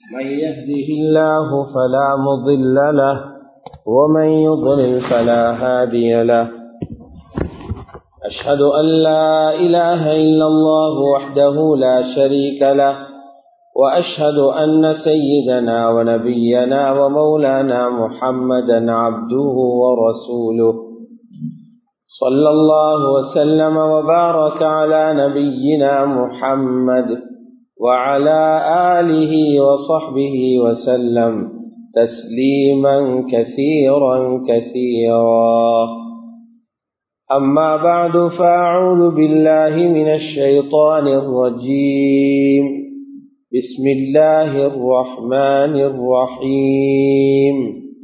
من يهده الله فلا مضل له ومن يضلل فلا هادي له أشهد أن لا إله إلا الله وحده لا شريك له وأشهد أن سيدنا ونبينا ومولانا محمدا عبده ورسوله صلى الله وسلم وبارك على نبينا محمد وعلى آله وصحبه وسلم تسليما كثيرا كثيرا أما بعد فأعوذ بالله من الشيطان الرجيم بسم الله الرحمن الرحيم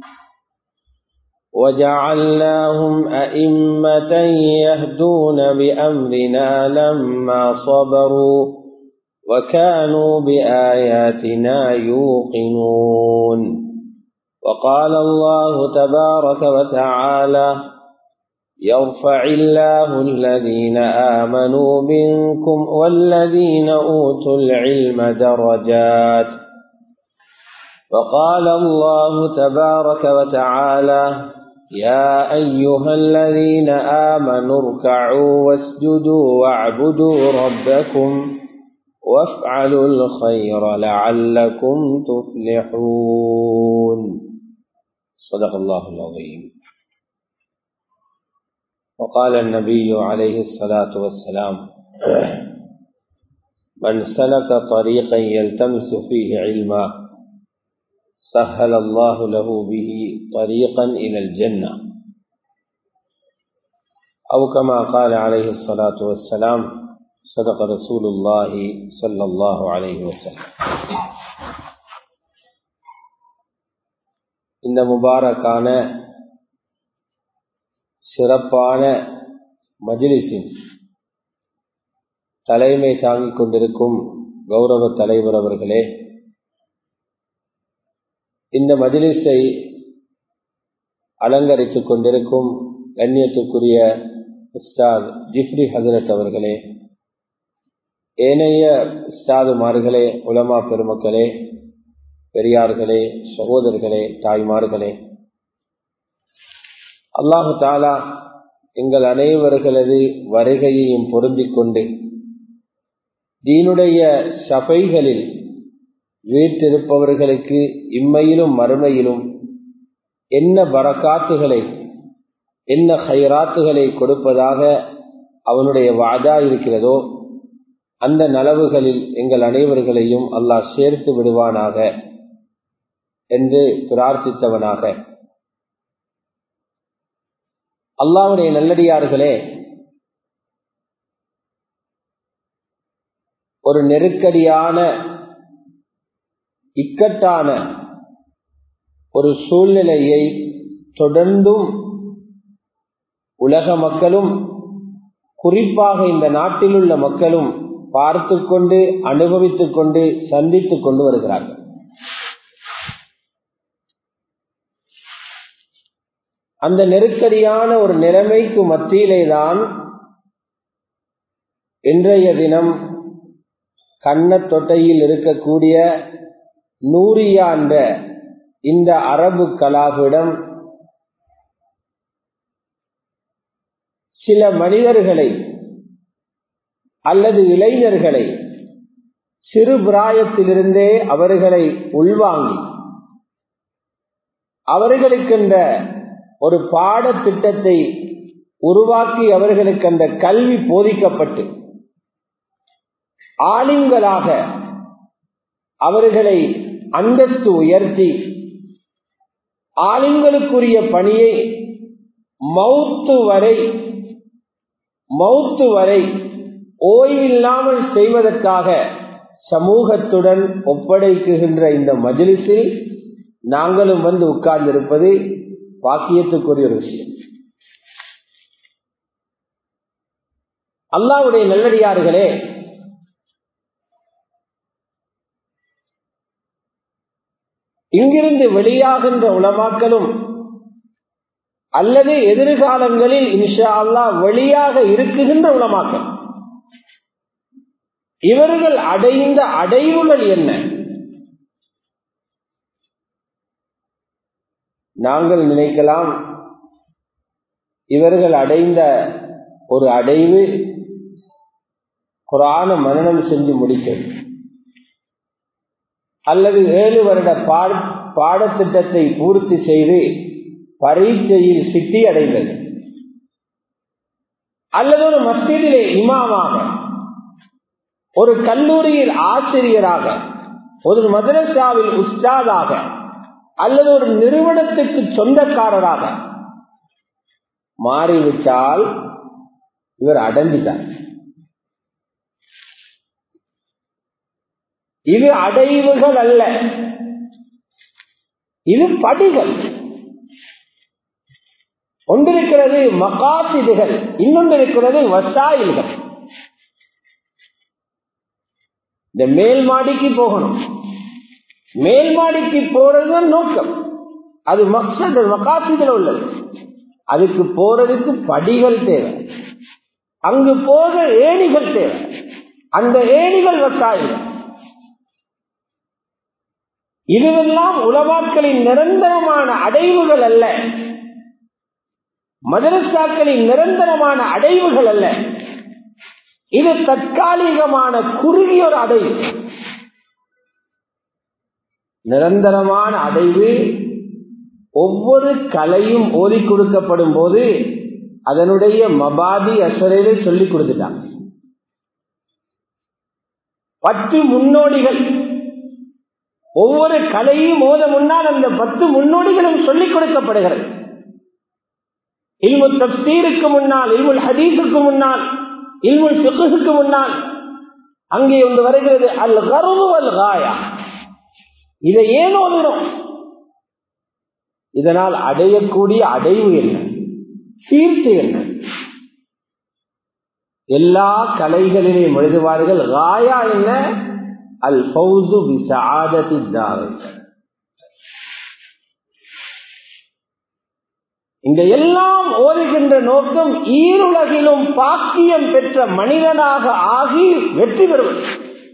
وجعلناهم أئمة يهدون بأمرنا لما صبروا وكانوا بآياتنا يوقنون وقال الله تبارك وتعالى يرفع الله الذين آمنوا منكم والذين أوتوا العلم درجات وقال الله تبارك وتعالى يا أيها الذين آمنوا اركعوا واسجدوا واعبدوا ربكم وافعلوا الخير لعلكم تفلحون صدق الله العظيم وقال النبي عليه الصلاة والسلام من سلك طريقا يلتمس فيه علما سهل الله له به طريقا إلى الجنة أو كما قال عليه الصلاة والسلام صدق رسول الله صلى الله عليه وسلم இந்த முபாரக்கான சிறப்பான மஜிலிசின் தலைமை தாங்கிக் கொண்டிருக்கும் கௌரவ தலைவர் அவர்களே இந்த மஜிலிஸை அலங்கரித்துக் கொண்டிருக்கும் கண்ணியத்துக்குரிய உஸ்தாத் ஜிப்ரி ஹசரத் அவர்களே ஏனைய உஸ்தாதுமார்களே உலமா பெருமக்களே பெரியார்களே சகோதரர்களே தாய்மார்களே அல்லாஹு தாலா எங்கள் அனைவர்களது வருகையையும் பொருந்திக் கொண்டு தீனுடைய சபைகளில் வீட்டிருப்பவர்களுக்கு இம்மையிலும் மறுமையிலும் என்ன பரக்காத்துகளை என்ன ஹைராத்துகளை கொடுப்பதாக அவனுடைய வாதா இருக்கிறதோ அந்த நலவுகளில் எங்கள் அனைவர்களையும் அல்லாஹ் சேர்த்து விடுவானாக என்று பிரார்த்தித்தவனாக அல்லாவுடைய நல்லடியார்களே ஒரு நெருக்கடியான இக்கட்டான ஒரு சூழ்நிலையை தொடர்ந்தும் உலக மக்களும் குறிப்பாக இந்த நாட்டில் உள்ள மக்களும் பார்த்து கொண்டு அனுபவித்துக் கொண்டு சந்தித்துக் கொண்டு வருகிறார்கள் அந்த நெருக்கடியான ஒரு நிலைமைக்கு மத்தியிலேதான் இன்றைய தினம் கண்ணத்தொட்டையில் இருக்கக்கூடிய நூரியா என்ற இந்த அரபு கலாபிடம் சில மனிதர்களை அல்லது இளைஞர்களை சிறு பிராயத்திலிருந்தே அவர்களை உள்வாங்கி அவர்களுக்கென்ற ஒரு பாடத்திட்டத்தை உருவாக்கி அவர்களுக்கு அந்த கல்வி போதிக்கப்பட்டு ஆலிம்களாக அவர்களை அந்தஸ்து உயர்த்தி ஆலிம்களுக்குரிய பணியை மௌத்து வரை மௌத்து வரை ஓய்வில்லாமல் செய்வதற்காக சமூகத்துடன் ஒப்படைக்குகின்ற இந்த மஜிலிஸில் நாங்களும் வந்து உட்கார்ந்திருப்பது பாக்கியத்துக்குரிய ஒரு விஷயம் அல்லாவுடைய நல்லடியார்களே இங்கிருந்து வெளியாகின்ற உலமாக்களும் அல்லது எதிர்காலங்களில் இன்ஷா அல்லா வெளியாக இருக்குகின்ற உலமாக்கள் இவர்கள் அடைந்த அடைவுகள் என்ன நாங்கள் நினைக்கலாம் இவர்கள் அடைந்த ஒரு அடைவு குரான மனநம் செஞ்சு முடிக்கிறது அல்லது ஏழு வருட பாடத்திட்டத்தை பூர்த்தி செய்து பரீட்சையில் சித்தி அடைந்தது அல்லது ஒரு மஸ்ஜிதிலே இமாமாக ஒரு கல்லூரியில் ஆசிரியராக ஒரு மதரசாவில் உஸ்தாதாக அல்லது ஒரு நிறுவனத்துக்கு சொந்தக்காரராக மாறிவிட்டால் இவர் அடங்கிட்டார் இது அடைவுகள் அல்ல இது படிகள் ஒன்றிருக்கிறது மகாசிதுகள் இன்னொன்று இருக்கிறது வசாயில்கள் இந்த மேல் மாடிக்கு போகணும் மேல் மாடிக்கு போறதுதான் நோக்கம் அது மக்சத் மகாசிதில் உள்ளது அதுக்கு போறதுக்கு படிகள் தேவை அங்கு போக ஏணிகள் தேவை அந்த ஏணிகள் வசாயிகள் இதுவெல்லாம் உலமாக்களின் நிரந்தரமான அடைவுகள் அல்ல மதரசாக்களின் நிரந்தரமான அடைவுகள் அல்ல இது தற்காலிகமான குறுகிய ஒரு அடைவு நிரந்தரமான அடைவு ஒவ்வொரு கலையும் ஓதி கொடுக்கப்படும் போது அதனுடைய மபாதி அசரையிலே சொல்லிக் கொடுத்துட்டாங்க பத்து முன்னோடிகள் ஒவ்வொரு கலையும் ஓத முன்னால் அந்த பத்து முன்னோடிகளும் சொல்லிக் கொடுக்கப்படுகிறது இல்மு தப்சீருக்கு முன்னால் இல்முல் ஹதீஸுக்கு முன்னால் இல்முல் பிக்குக்கு முன்னால் அங்கே ஒன்று வருகிறது அல் கருவு அல் காயா இதை ஏன் ஓதுகிறோம் இதனால் அடையக்கூடிய அடைவு என்ன தீர்ச்சி என்ன எல்லா கலைகளிலையும் எழுதுவார்கள் ராயா என்ன அல் பௌசு விசாதத்தி தாவை இந்த எல்லாம் ஓதுகின்ற நோக்கம் ஈருலகிலும் பாக்கியம் பெற்ற மனிதனாக ஆகி வெற்றி பெறுவது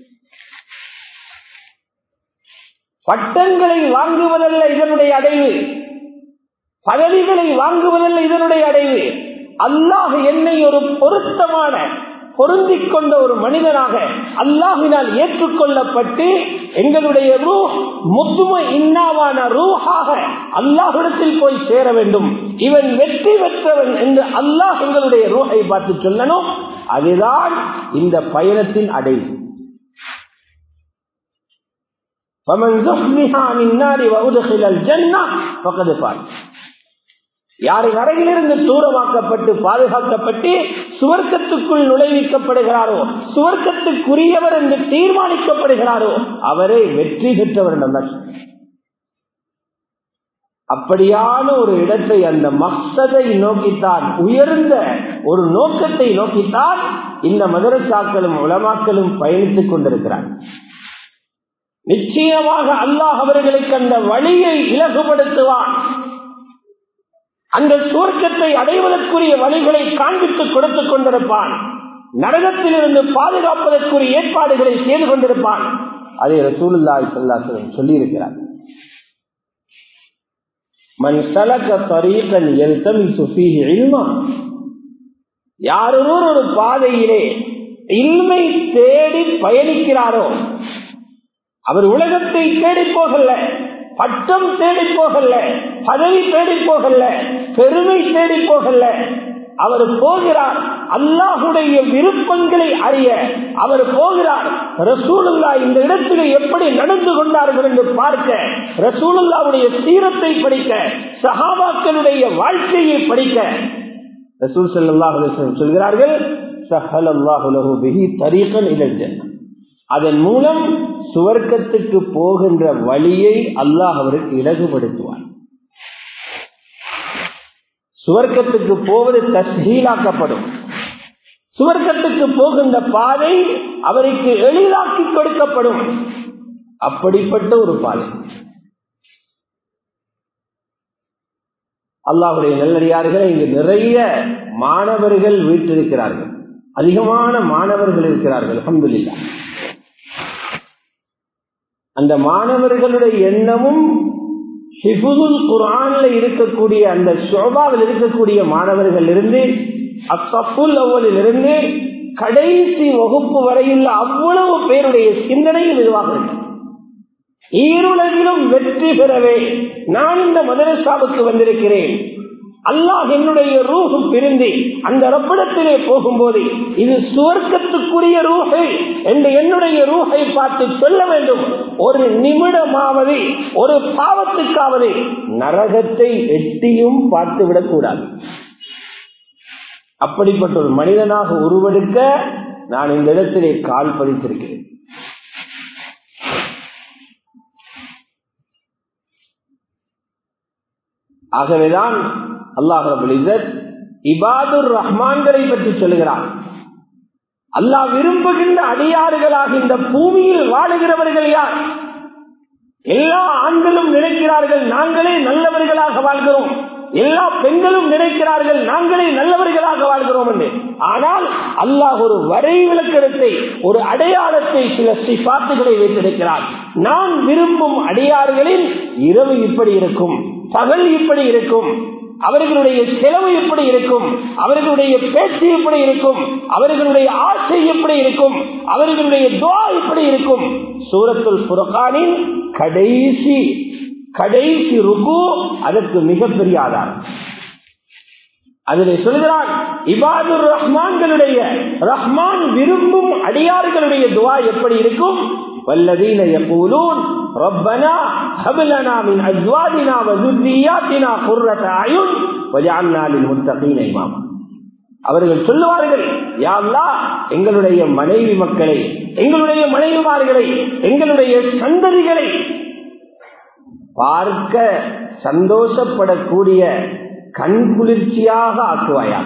பட்டங்களை வாங்குவதல்ல இதனுடைய அடைவு பதவிகளை வாங்குவதல்ல இதனுடைய அடைவு அல்லாஹ் என்னை ஒரு பொருத்தமான பொருந்திக் கொண்ட ஒரு மனிதனாக அல்லாஹினால் ஏற்றுக்கொள்ளப்பட்டு எங்களுடைய ரூ முத்தும இன்னாவான ரூஹாக அல்லாஹிடத்தில் போய் சேர வேண்டும் இவன் வெற்றி பெற்றவன் என்று அல்லாஹ் எங்களுடைய ரூஹை பார்த்து சொல்லணும் அதுதான் இந்த பயணத்தின் அடைவு فمن زحزح عن النار وادخل الجنه فقد فاز யார் நரகிலிருந்து தூரமாக்கப்பட்டு பாதுகாக்கப்பட்டு சுவர்க்கத்துக்குள் நுழைவிக்கப்படுகிறாரோ சுவர்க்கத்துக்குரியவர் என்று தீர்மானிக்கப்படுகிறாரோ அவரே வெற்றி பெற்றவர் நம்ம அப்படியான ஒரு இடத்தை அந்த மக்சதை நோக்கித்தான் உயர்ந்த ஒரு நோக்கத்தை நோக்கித்தான் இந்த மதரசாக்களும் உலமாக்களும் பயணித்துக் கொண்டிருக்கிறார் நிச்சயமாக அல்லாஹ் அவர்களுக்கு அந்த வழியை இலகுபடுத்துவான் அந்த சுவர்க்கத்தை அடைவதற்குரிய வழிகளை காண்பித்து கொடுத்துக் கொண்டிருப்பான் நரகத்தில் இருந்து பாதுகாப்பதற்குரிய ஏற்பாடுகளை செய்து கொண்டிருப்பான் அதை ரசூலுல்லாய் சொல்லாசலம் சொல்லியிருக்கிறார் மண் சலக தரீகன் எல்தமிசு ஃபீஹி இல்மா யாரொருவர் ஒரு பாதையிலே இல்மை தேடி பயணிக்கிறாரோ அவர் உலகத்தை தேடி போகல பட்டம் தேடி போகல பதவி தேடி போகல பெருமை தேடி போகல அவர் போகிறார் அல்லாஹுடைய விருப்பங்களை அறிய அவர் போகிறார் ரசூலுல்லா இந்த இடத்தில் எப்படி நடந்து கொண்டார்கள் என்று பார்க்க ரசூலுல்லாவுடைய சீரத்தை படிக்க சஹாபாக்களுடைய வாழ்க்கையை படிக்க ரசூல் சல்லாஹ் சொல்கிறார்கள் சஹல் அல்லாஹுலஹு பிஹி தரீகன் இலஜன் அதன் மூலம் சுவர்க்கத்துக்கு போகின்ற வழியை அல்லாஹ் அவருக்கு இலகுபடுத்துவார் சுவர்க்கத்துக்கு போவது தஸ்ஹீலாக்கப்படும் சுவர்க்கத்துக்கு போகின்ற பாதை அவருக்கு எளிதாக்கி கொடுக்கப்படும் அப்படிப்பட்ட ஒரு பாதை அல்லாஹுடைய நல்லடியார்கள் இங்கு நிறைய மாணவர்கள் வீட்டிருக்கிறார்கள் அதிகமான மாணவர்கள் இருக்கிறார்கள் அஹமதுல்லா அந்த மாணவர்களுடைய எண்ணமும் ஹிபுதுல் குரான்ல இருக்கக்கூடிய அந்த ஷோபாவில் இருக்கக்கூடிய மாணவர்கள் இருந்து அசப்புல் அவ்வளில் இருந்து கடைசி வகுப்பு வரையுள்ள அவ்வளவு பேருடைய சிந்தனையில் இதுவாக இருக்கு ஈருலகிலும் வெற்றி பெறவே நான் இந்த மதரசாவுக்கு வந்திருக்கிறேன் அல்லாஹ் என்னுடைய ரூஹு பிரிந்து அந்த ரப்பிடத்திலே போகும்போது இது சுவர்க்கத்துக்குரிய ரூஹை என்று என்னுடைய ரூஹை பார்த்து சொல்ல வேண்டும் ஒரு நிமிடமாவது ஒரு பாவத்துக்காவது நரகத்தை எட்டியும் பார்த்து விடக்கூடாது அப்படிப்பட்ட ஒரு மனிதனாக உருவெடுக்க நான் இந்த இடத்திலே கால் பதித்திருக்கிறேன் ஆகவேதான் அல்லாஹ் இபாதுர் ரஹ்மான்களை பற்றி சொல்லுகிறார் அல்லாஹ் விரும்புகின்ற அடியாறுகளாக இந்த பூமியில் வாழுகிறவர்கள் யார் எல்லா ஆண்களும் நினைக்கிறார்கள் நாங்களே நல்லவர்களாக வாழ்கிறோம் எல்லா பெண்களும் நினைக்கிறார்கள் நாங்களே நல்லவர்களாக வாழ்கிறோம் என்று ஆனால் அல்லாஹ் ஒரு வரை விளக்கணத்தை ஒரு அடையாளத்தை சில சிபாத்துகளை வைத்திருக்கிறார் நான் விரும்பும் அடியார்களின் இரவு இப்படி இருக்கும் பகல் இப்படி இருக்கும் அவர்களுடைய செலவு எப்படி இருக்கும் அவர்களுடைய பேச்சு எப்படி இருக்கும் அவர்களுடைய ஆசை எப்படி இருக்கும் அவர்களுடைய துவா எப்படி இருக்கும் சூரத்துல் புரகானின் கடைசி கடைசி ருக்கு அதற்கு மிகப்பெரிய ஆதாரம் அதில் சொல்கிறான் இபாதுர் ரஹ்மான்களுடைய ரஹ்மான் விரும்பும் அடியார்களுடைய துவா எப்படி இருக்கும் والذين يقولون ربنا هب لنا من ازواجنا وذرياتنا قرة اعين واجعلنا للمتقين اماما அவர்கள் சொல்லுவார்கள் யாழ்லா எங்களுடைய மனைவி மக்களை எங்களுடைய மனைவிமார்களை எங்களுடைய சந்ததிகளை பார்க்க சந்தோஷப்படக்கூடிய கண் குளிர்ச்சியாக ஆக்குவாயாக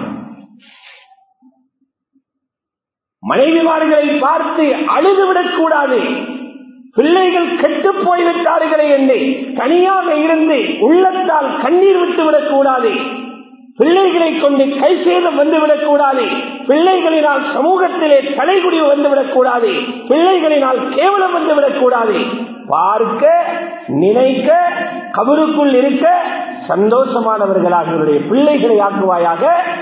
மனைவிமார்களை பார்த்து அழுதுவிடக் கூடாது பிள்ளைகள் கெட்டு போய்விட்டார்களே என்று தனியாக இருந்து உள்ளத்தால் கண்ணீர் விட்டுவிடக் கூடாது பிள்ளைகளை கொண்டு கை சேதம் வந்துவிடக் கூடாது பிள்ளைகளினால் சமூகத்திலே தலைகுடி வந்துவிடக் கூடாது பிள்ளைகளினால் கேவலம் வந்துவிடக் கூடாது பார்க்க நினைக்க கபருக்குள் இருக்க சந்தோஷமானவர்களாக இவருடைய பிள்ளைகளை ஆக்குவாயாக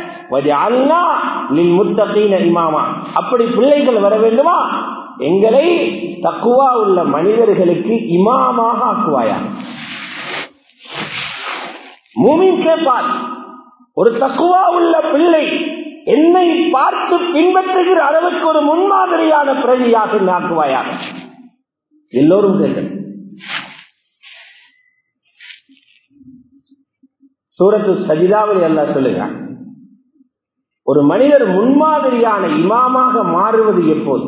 இமாமா அப்படி பிள்ளைகள் வர வேண்டுமா எங்களை தக்குவா உள்ள மனிதர்களுக்கு இமாமாக ஆக்குவாயா மூமின் கேட்பார் ஒரு தக்குவா உள்ள பிள்ளை என்னை பார்த்து பின்பற்றுகிற அளவுக்கு ஒரு முன்மாதிரியான பிரதியாக ஆக்குவாயாக எல்லோரும் கேட்கணும் சூரத்து சஜிதாவில் எல்லாம் சொல்லுங்க ஒரு மனிதர் முன்மாதிரியான இமாமாக மாறுவது எப்போது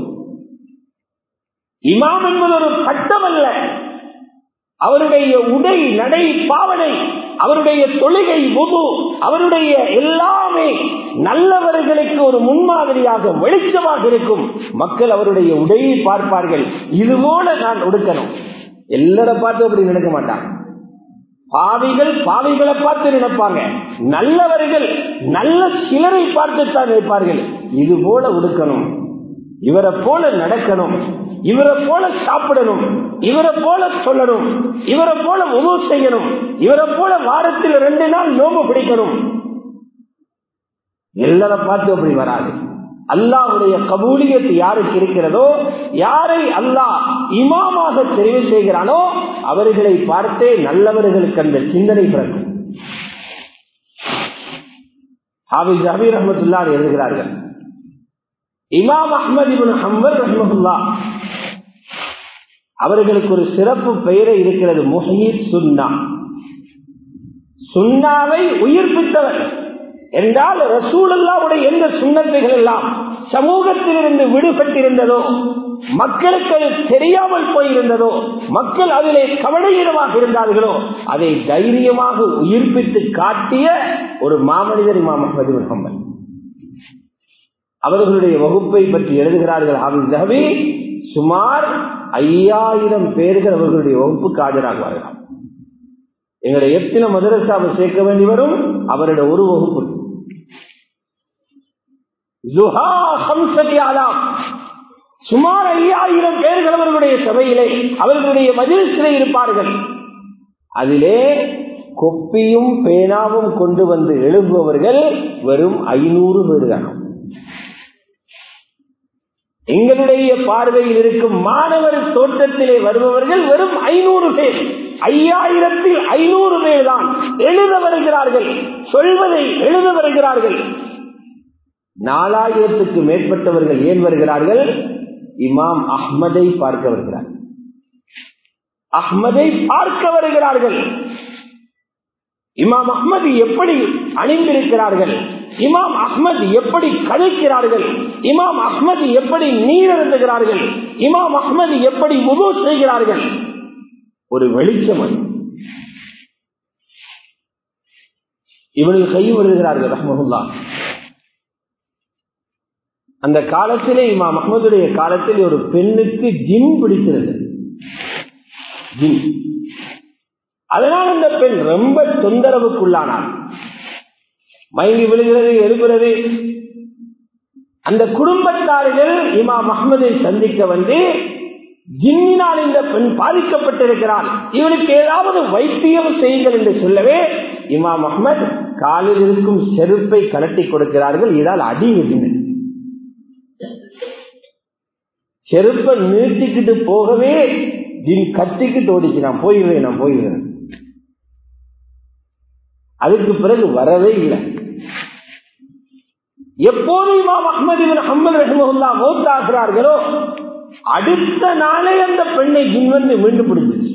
இமாம் என்பது ஒரு பட்டம் அல்ல அவருடைய உடை நடை பாவனை அவருடைய தொழுகை உபு அவருடைய எல்லாமே நல்லவர்களுக்கு ஒரு முன்மாதிரியாக வெளிச்சமாக இருக்கும் மக்கள் அவருடைய உடையை பார்ப்பார்கள் இது போல நான் உடுக்கணும் எல்லார பார்த்து அப்படி நினைக்க மாட்டான் பாவிகள் பாவிகளை பார்த்து நினைப்பாங்க நல்லவர்கள் நல்ல சிலரை பார்த்துத்தான் நினைப்பார்கள் இது போல உடுக்கணும் இவரை போல நடக்கணும் இவரை போல சாப்பிடணும் இவரை போல சொல்லணும் இவரை போல உணவு செய்யணும் இவரை போல வாரத்தில் ரெண்டு நாள் நோம்பு பிடிக்கணும் எல்லார பார்த்து அப்படி வராது அல்லாவுடைய கபூலியத்து யாருக்கு இருக்கிறதோ யாரை அல்லாஹ் இமாமாக தெரிவு செய்கிறானோ அவர்களை பார்த்தே நல்லவர்களுக்கு அந்த சிந்தனை பிறக்கும் ஹாபிஸ் அபீர் அஹமத்துல்லா எழுதுகிறார்கள் இமாம் அஹமது இபின் ஹம்பர் ரஹமத்துல்லா அவர்களுக்கு ஒரு சிறப்பு பெயரை இருக்கிறது முஹீத் சுன்னா சுண்ணாவை உயிர்ப்பித்தவர் என்றால் ரசூலுல்லாவுடைய எந்த சுண்ணத்தைகள் எல்லாம் சமூகத்திலிருந்து விடுபட்டிருந்ததோ மக்களுக்கு அது தெரியாமல் போயிருந்ததோ மக்கள் அதிலே கவலையிடமாக இருந்தார்களோ அதை தைரியமாக உயிர்ப்பித்து காட்டிய ஒரு மாமனிதர் இமாம் அஹமது முகமது அவர்களுடைய வகுப்பை பற்றி எழுதுகிறார்கள் ஹாபிஸ் ஜஹபி சுமார் ஐயாயிரம் பேர்கள் அவர்களுடைய வகுப்புக்கு ஆஜராகுவார்கள் எங்களை எத்தனை மதரசாவை சேர்க்க வேண்டி வரும் அவருடைய ஒரு வகுப்பு சுமார் ஐயாயிரம் பேர்கள் அவர்களுடைய சபையிலே அவர்களுடைய மஜிலிசிலே இருப்பார்கள் அதிலே கொப்பியும் பேனாவும் கொண்டு வந்து எழுதுபவர்கள் வெறும் ஐநூறு பேர் தான் எங்களுடைய பார்வையில் இருக்கும் மாணவர் தோட்டத்திலே வருபவர்கள் வெறும் ஐநூறு பேர் ஐயாயிரத்தில் ஐநூறு பேர் தான் எழுத வருகிறார்கள் சொல்வதை எழுத வருகிறார்கள் நாலாயிரத்துக்கு மேற்பட்டவர்கள் ஏன் வருகிறார்கள் இமாம் அஹ்மதை பார்க்க வருகிறார் அஹ்மதை பார்க்க வருகிறார்கள் இமாம் அஹ்மது எப்படி அணிந்திருக்கிறார்கள் இமாம் அஹ்மது எப்படி கதைக்கிறார்கள் இமாம் அஹ்மது எப்படி நீரிறந்துகிறார்கள் இமாம் அஹ்மது எப்படி முது செய்கிறார்கள் ஒரு வெளிச்சம் அது இவர்கள் கை வருகிறார்கள் ரஹ்மகுல்லா அந்த காலத்திலே இமாம் அஹ்மதுடைய காலத்தில் ஒரு பெண்ணுக்கு ஜின் பிடிக்கிறது ஜின் அதனால் அந்த பெண் ரொம்ப தொந்தரவுக்குள்ளானார் மயங்கி விழுகிறது எழுகிறது அந்த குடும்பத்தார்கள் இமாம் அஹ்மதை சந்திக்க வந்து ஜின்னினால் இந்த பெண் பாதிக்கப்பட்டிருக்கிறார் இவனுக்கு ஏதாவது வைத்தியம் செய்யுங்கள் என்று சொல்லவே இமாம் அஹ்மத் காலில் இருக்கும் செருப்பை கலட்டி கொடுக்கிறார்கள் இதால் அடி விடுங்க செருப்பை நீட்டிக்கிட்டு போகவே ஜின் கத்திக்கிட்டு ஓடிச்சு நான் போயிடுவேன் நான் போயிடுவேன் அதுக்கு பிறகு வரவே இல்லை எப்போது இமாம் அஹ்மது ஹம்பல் ரஹமுல்லா மௌத்தாகிறார்களோ அடுத்த நாளே அந்த பெண்ணை ஜின் வந்து மீண்டும் பிடிச்சிச்சு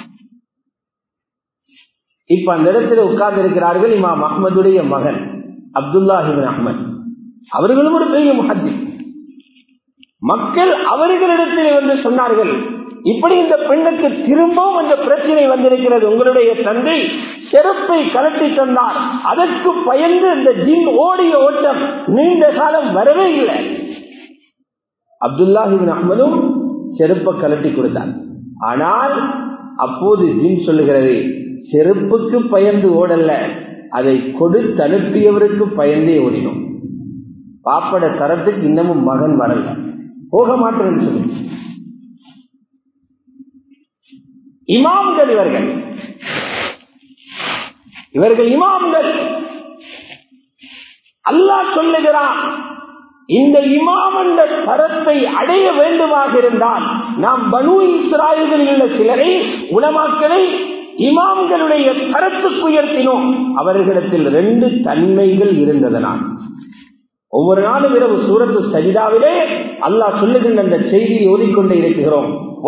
இப்ப அந்த இடத்துல உட்கார்ந்து இருக்கிறார்கள் இமாம் அஹ்மதுடைய மகன் அப்துல்லாஹிபின் அஹ்மத் அவர்களும் ஒரு பெரிய முஹத்தி மக்கள் அவர்களிடத்தில் வந்து சொன்னார்கள் இப்படி இந்த பெண்ணுக்கு திரும்பவும் அந்த பிரச்சனை வந்திருக்கிறது உங்களுடைய தந்தை செருப்பை கலட்டி தந்தார் அதற்கு பயந்து இந்த ஜின் ஓடிய ஓட்டம் நீண்ட காலம் வரவே இல்லை அப்துல்லாஹிபின் அஹ்மதும் செருப்பை கலட்டி கொடுத்தார் ஆனால் அப்போது ஜின் சொல்லுகிறது செருப்புக்கு பயந்து ஓடல்ல அதை கொடுத்து அனுப்பியவருக்கு பயந்தே ஓடினோம் பாப்பட தரத்துக்கு இன்னமும் மகன் வரல போக மாட்டேன்னு சொல்லி இமாம்கள் இவர்கள் இவர்கள் இமாம்கள் அல்லாஹ் சொல்லுகிறான் இந்த இமாம் என்ற தரத்தை அடைய வேண்டுமாக இருந்தால் நாம் பனு இஸ்ராயல்களில் உள்ள சிலரை உலமாக்களை இமாம்களுடைய தரத்துக்கு உயர்த்தினோம் அவர்களிடத்தில் ரெண்டு தன்மைகள் இருந்ததனால் ஒவ்வொரு நாளும் இரவு சூரத்து சஜிதாவிலே அல்லாஹ் சொல்லுகின்ற அந்த செய்தியை ஓதிக்கொண்டே இருக்கிறோம்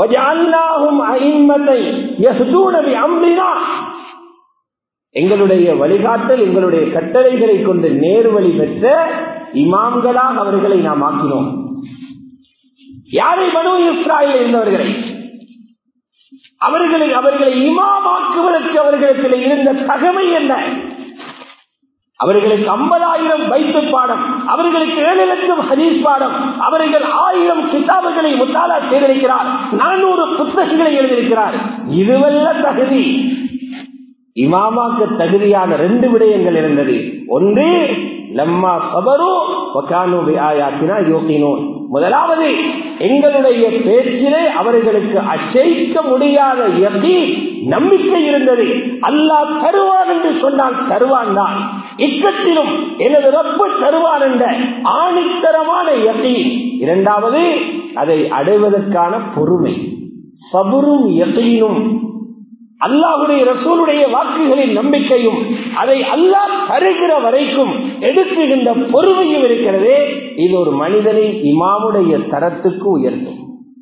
எங்களுடைய வழிகாட்டல் எங்களுடைய கட்டளைகளை கொண்டு நேர்வழி பெற்ற இமாம்களாக அவர்களை நாம் ஆக்கினோம் யாரை மனு இஸ்ராயில் இருந்தவர்களை அவர்களை அவர்களை இமாமாக்குவதற்கு அவர்களிடத்தில் இருந்த தகமை என்ன அவர்களுக்கு ஐம்பதாயிரம் வைத்து பாடம் அவர்களுக்கு ஏழு லட்சம் ஹதீஸ் பாடம் அவர்கள் ஆயிரம் கிதாபுகளை முத்தாலா செய்திருக்கிறார் நானூறு புத்தகங்களை எழுதியிருக்கிறார் இதுவல்ல தகுதி இமாமாக்கு தகுதியான ரெண்டு விடயங்கள் இருந்தது ஒன்று லம்மா சபரு ஆயாத்தினா யோகினோன் முதலாவது எங்களுடைய பேச்சிலே அவர்களுக்கு அசைக்க முடியாத யகி நம்பிக்கை இருந்தது அல்லாஹ் தருவான் என்று சொன்னால் தருவான் தான் இக்கத்திலும் எனது ரப்பு தருவான் என்ற ஆணித்தரமான யகி இரண்டாவது அதை அடைவதற்கான பொறுமை சபுரும் யகீனும் அல்லாஹுடைய ரசூலுடைய வாக்குகளின் நம்பிக்கையும் அதை அல்லாஹ் தருகிற வரைக்கும் எடுக்குகின்ற பொறுமையும் இருக்கிறதே இது ஒரு மனிதனை இமாமுடைய தரத்துக்கு உயர்த்தும்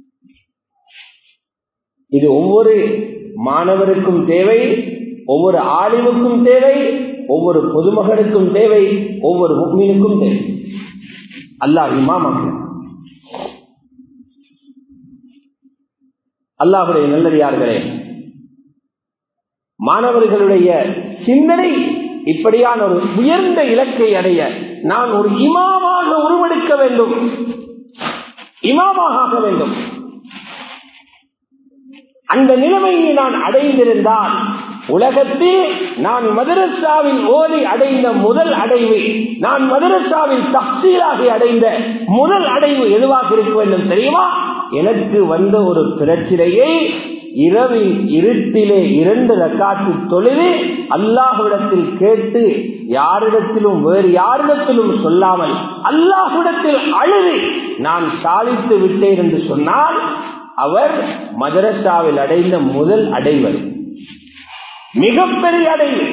இது ஒவ்வொரு மாணவருக்கும் தேவை ஒவ்வொரு ஆலிவுக்கும் தேவை ஒவ்வொரு பொதுமகனுக்கும் தேவை ஒவ்வொரு முக்மீனுக்கும் தேவை அல்லாஹ் இமாமாக்கு அல்லாஹுடைய நல்லடியார்களே மாணவர்களுடைய சிந்தனை இப்படியான ஒரு உயர்ந்த இலக்கை அடைய நான் ஒரு இமாமாக உருவெடுக்க வேண்டும் இமாமாக ஆக வேண்டும் அந்த நிலைமையை நான் அடைந்திருந்தால் உலகத்தில் நான் மதரசாவில் ஓதி அடைந்த முதல் அடைவு நான் மதரசாவில் தப்சீலாகி அடைந்த முதல் அடைவு எதுவாக இருக்க வேண்டும் தெரியுமா எனக்கு வந்த ஒரு பிரச்சனையை இரவில் இருட்டிலே இரண்டு ரக்காத்து தொழுது அல்லாஹ்விடத்தில் கேட்டு யாரிடத்திலும் வேறு யாரிடத்திலும் சொல்லாமல் அல்லாஹ்விடத்தில் அழுது நான் சாதித்து விட்டேன் என்று சொன்னால் அவர் மதரசாவில் அடைந்த முதல் அடைவர் மிகப்பெரிய அடைவு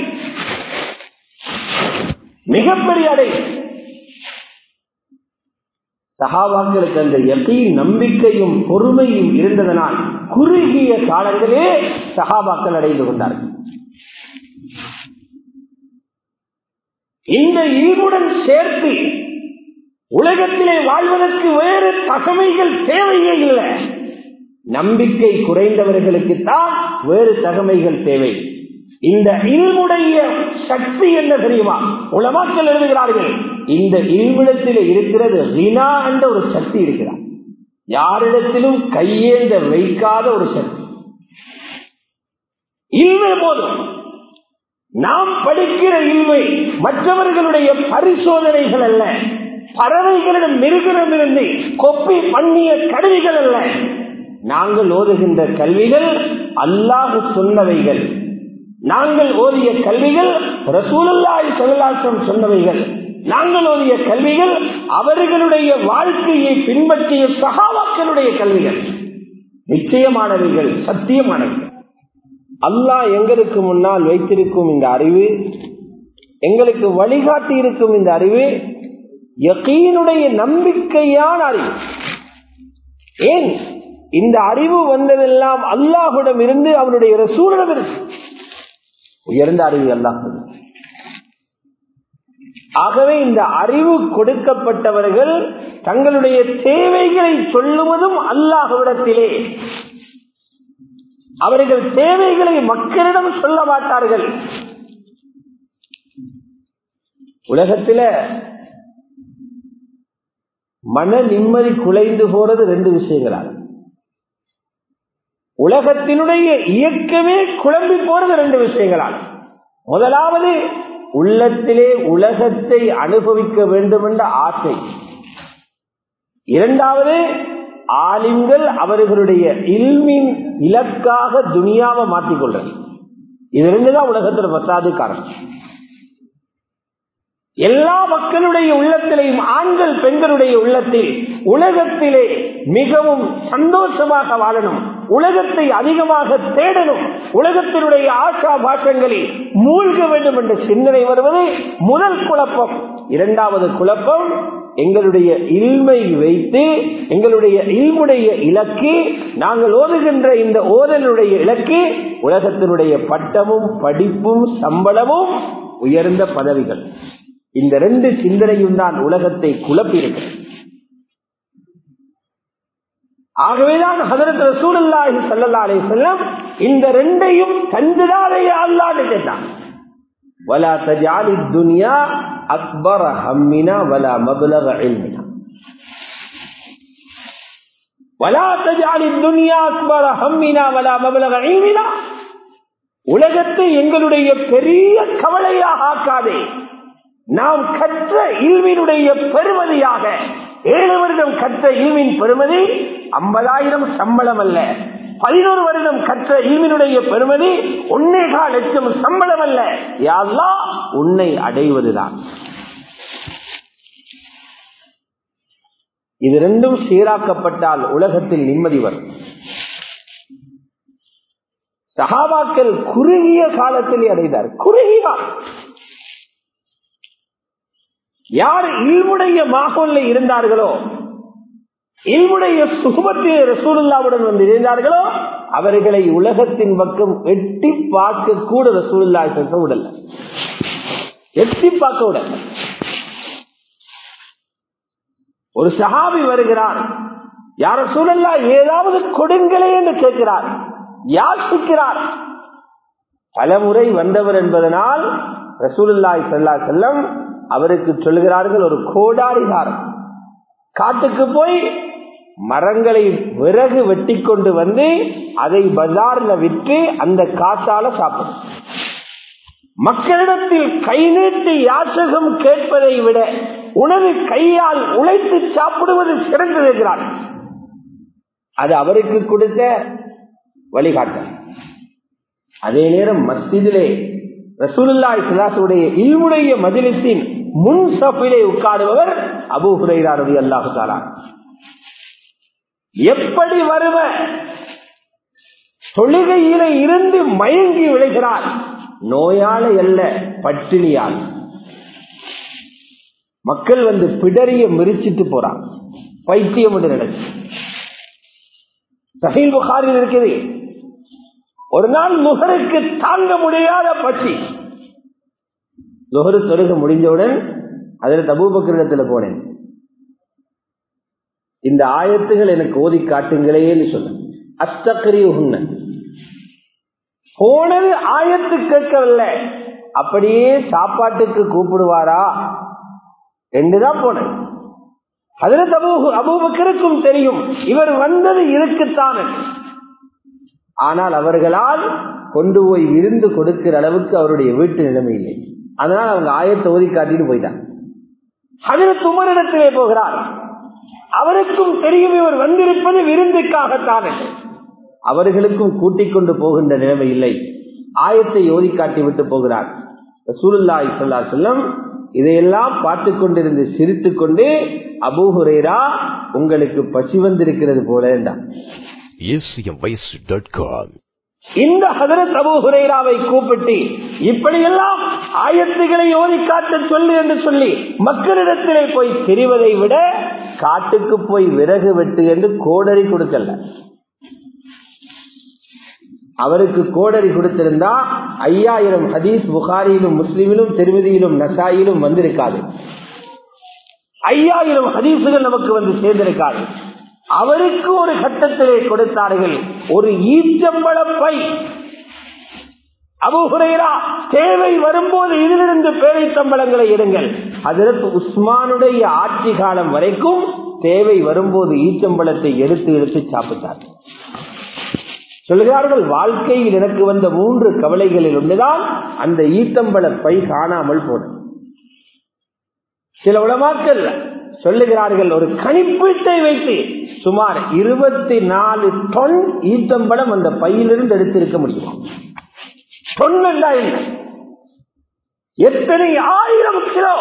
மிகப்பெரிய அடைவு சகாபாக்களுக்கு அந்த எத்தையும் நம்பிக்கையும் பொறுமையும் இருந்ததனால் குறுகிய காலங்களே சகாபாக்கள் அடைந்து கொண்டார்கள் இந்த ஈவுடன் சேர்த்து உலகத்திலே வாழ்வதற்கு வேறு தகமைகள் தேவையே இல்லை நம்பிக்கை குறைந்தவர்களுக்கு தான் வேறு தகமைகள் தேவை இந்த இல்முடைய சக்தி என்ன தெரியுமா உலமாக்கள் எழுதுகிறார்கள் இந்த இல்மிடத்தில் இருக்கிறது ரினா என்ற ஒரு சக்தி இருக்கிறார் யாரிடத்திலும் கையேந்த வைக்காத ஒரு சக்தி இல்மை போதும் நாம் படிக்கிற இல்மை மற்றவர்களுடைய பரிசோதனைகள் அல்ல பறவைகளிடம் மிருகமிருந்து கொப்பி பண்ணிய கருவிகள் அல்ல நாங்கள் ஓதுகின்ற கல்விகள் அல்லாஹ் சொன்னவைகள் நாங்கள் ஓதிய கல்விகள் ரசூலல்லாய் சொல்லலாசம் சொன்னவைகள் நாங்கள் ஓதிய கல்விகள் அவர்களுடைய வாழ்க்கையை பின்பற்றிய சகாவாக்களுடைய கல்விகள் நிச்சயமானவைகள் சத்தியமானவைகள் அல்லாஹ் எங்களுக்கு முன்னால் வைத்திருக்கும் இந்த அறிவு எங்களுக்கு வழிகாட்டி இருக்கும் இந்த அறிவு யக்கீனுடைய நம்பிக்கையான அறிவு ஏன் இந்த அறிவு வந்ததெல்லாம் அல்லாஹுடம் இருந்து அவனுடைய ரசூலிடம் இருந்து உயர்ந்த அறிவு அல்லாஹ் ஆகவே இந்த அறிவு கொடுக்கப்பட்டவர்கள் தங்களுடைய தேவைகளை சொல்லுவதும் அல்லாஹுவிடத்திலே அவர்கள் தேவைகளை மக்களிடம் சொல்ல மாட்டார்கள் உலகத்தில மன நிம்மதி குலைந்து போறது ரெண்டு விஷயங்களால் உலகத்தினுடைய இயக்கமே குழம்பி போறது ரெண்டு விஷயங்களால் முதலாவது உள்ளத்திலே உலகத்தை அனுபவிக்க வேண்டும் என்ற ஆசை இரண்டாவது ஆலிம்கள் அவர்களுடைய இல்மின் இலக்காக துனியாவை மாற்றிக்கொள்றது இது ரெண்டுதான் உலகத்தில் பத்தாது காரணம் எல்லா மக்களுடைய உள்ளத்திலேயும் ஆண்கள் பெண்களுடைய உள்ளத்தில் உலகத்திலே மிகவும் சந்தோஷமாக வாழணும் உலகத்தை அதிகமாக தேடணும் உலகத்தினுடைய ஆசா பாஷங்களில் மூழ்க வேண்டும் என்ற சிந்தனை வருவது முதல் குழப்பம் இரண்டாவது குழப்பம் எங்களுடைய இல்மை வைத்து எங்களுடைய இல்முடைய இலக்கு நாங்கள் ஓதுகின்ற இந்த ஓதலுடைய இலக்கு உலகத்தினுடைய பட்டமும் படிப்பும் சம்பளமும் உயர்ந்த பதவிகள் இந்த ரெண்டு சிந்தனையும் தான் உலகத்தை குழப்பியிருக்கிறது ஆகவேதான் ஹதரத் ரசூலுல்லாஹி ஸல்லல்லாஹு அலைஹி வஸல்லம் இந்த ரெண்டையும் தந்துடாதையா அல்லாஹ்னு கேட்டான் வலா தஜாலி துன்யா அக்பர ஹம்மினா வலா மப்லக இல்மினா வலா தஜாலி துன்யா அக்பர ஹம்மினா வலா மப்லக இல்மினா உலகத்தை எங்களுடைய பெரிய கவலையாக ஆக்காதே நாம் கற்ற இல்வினுடைய பெருமதியாக ஏழு வருடம் கற்ற இல்வின் பெருமதி ஐம்பதாயிரம் சம்பளம் அல்ல பதினோரு வருடம் கற்ற இல்வினுடைய பெருமதி ஒன்னேகா லட்சம் சம்பளம் அல்ல யாழ்லா உன்னை அடைவதுதான் இது ரெண்டும் சீராக்கப்பட்டால் உலகத்தில் நிம்மதி வரும் சகாபாக்கள் குறுகிய காலத்திலே அடைந்தார் குறுகிய யார் இல்முடைய மாகோல்ல இருந்தார்களோ இல்முடைய சுகமத்தில் ரசூலுல்லாவுடன் வந்து இருந்தார்களோ அவர்களை உலகத்தின் பக்கம் எட்டி பார்க்க கூட ரசூலுல்லா விடல எட்டி பார்க்க விடல ஒரு சஹாபி வருகிறார் யார சூழல்லா ஏதாவது கொடுங்களே என்று கேட்கிறார் யாசிக்கிறார் பலமுறை வந்தவர் என்பதனால் ரசூலுல்லாய் சல்லா செல்லம் அவருக்கு சொல்கிறார்கள் ஒரு கோடாரிகாரம் காட்டுக்கு போய் மரங்களை விறகு வெட்டி கொண்டு வந்து அதை பஜார்ல விற்று அந்த காசால சாப்பிடும் மக்களிடத்தில் கை நீட்டி யாசகம் கேட்பதை விட உனது கையால் உழைத்து சாப்பிடுவது சிறந்திருக்கிறார் அது அவருக்கு கொடுத்த வழிகாட்டல் அதே நேரம் மஸ்ஜிதிலே ரசூலுல்லா இஸ்லாசுடைய இல்முடைய மஜிலிஸின் முன் சஃபிலே உட்காருபவர் அபு ஹுரைரா ரவி அல்லாஹு தாலா எப்படி வருவ தொழுகையில இருந்து மயங்கி விழுகிறார் நோயால அல்ல பட்டினியால் மக்கள் வந்து பிடரிய மிரிச்சிட்டு போறான் பைத்தியம் என்று நடக்கு சஹீல் புகாரில் இருக்குது ஒரு நாள் முகருக்கு தாங்க முடியாத பசி லுகரு தொழுக முடிஞ்சவுடன் அதில் தபூபக்கரிடத்துல போனேன் இந்த ஆயத்துகள் எனக்கு ஓதி காட்டுங்களேன்னு சொன்ன அஸ்தக்கரி உண்ண போனது ஆயத்து கேட்கவில்லை அப்படியே சாப்பாட்டுக்கு கூப்பிடுவாரா என்றுதான் போனேன் அதுல தபூ அபூபக்கருக்கும் தெரியும் இவர் வந்தது இருக்குத்தான் ஆனால் அவர்களால் கொண்டு போய் விருந்து கொடுக்கிற அளவுக்கு அவருடைய வீட்டு நிலைமை இல்லை அதனால் அவங்க ஆயத்தை ஓதி காட்டிட்டு போயிட்டாங்க அதில் துமரிடத்திலே போகிறார் அவருக்கும் தெரியும் இவர் வந்திருப்பது விருந்துக்காகத்தான் என்று. அவர்களுக்கும் கூட்டிக் கொண்டு போகின்ற நிலைமை இல்லை ஆயத்தை ஓதி காட்டி விட்டு போகிறார் சூழல்லாய் சொல்லா செல்லம் இதையெல்லாம் பார்த்து கொண்டிருந்து சிரித்துக் கொண்டு அபூஹுரேரா உங்களுக்கு பசி வந்திருக்கிறது போல என்றார் acmvoice.com. இந்த ஹதரத் அபு ஹுரைராவை கூப்பிட்டு இப்படியெல்லாம் ஆயத்துகளை ஓதி காட்ட சொல்லு என்று சொல்லி மக்களிடத்திலே போய் தெரிவதை விட காட்டுக்கு போய் விறகு வெட்டு என்று கோடரி கொடுக்கல அவருக்கு கோடரி கொடுத்திருந்தா ஐயாயிரம் ஹதீஸ் புகாரியிலும் முஸ்லிமிலும் திருமதியிலும் நசாயிலும் வந்திருக்காது ஐயாயிரம் ஹதீசுகள் நமக்கு வந்து சேர்ந்திருக்காது அவருக்கு ஒரு கட்டத்திலே கொடுத்தார்கள் ஒரு ஈச்சம்பளப்பை அபுஹுரைரா தேவை வரும்போது இதிலிருந்து பேரை தம்பளங்களை எடுங்கள் அதற்கு உஸ்மானுடைய ஆட்சி காலம் வரைக்கும் தேவை வரும்போது ஈச்சம்பளத்தை எடுத்து எடுத்து சாப்பிட்டார் சொல்கிறார்கள் வாழ்க்கையில் எனக்கு வந்த மூன்று கவலைகளில் ஒன்றுதான் அந்த ஈத்தம்பள பை காணாமல் போனது சில உலமாக்கள் சொல்லுகிறார்கள் ஒரு கணிப்பீட்டை வைத்து சுமார் இருபத்தி நாலு தொன் ஈத்தம்பழம் அந்த பையிலிருந்து எடுத்திருக்க முடியும் தொன் என்றால் என்ன எத்தனை ஆயிரம் கிலோ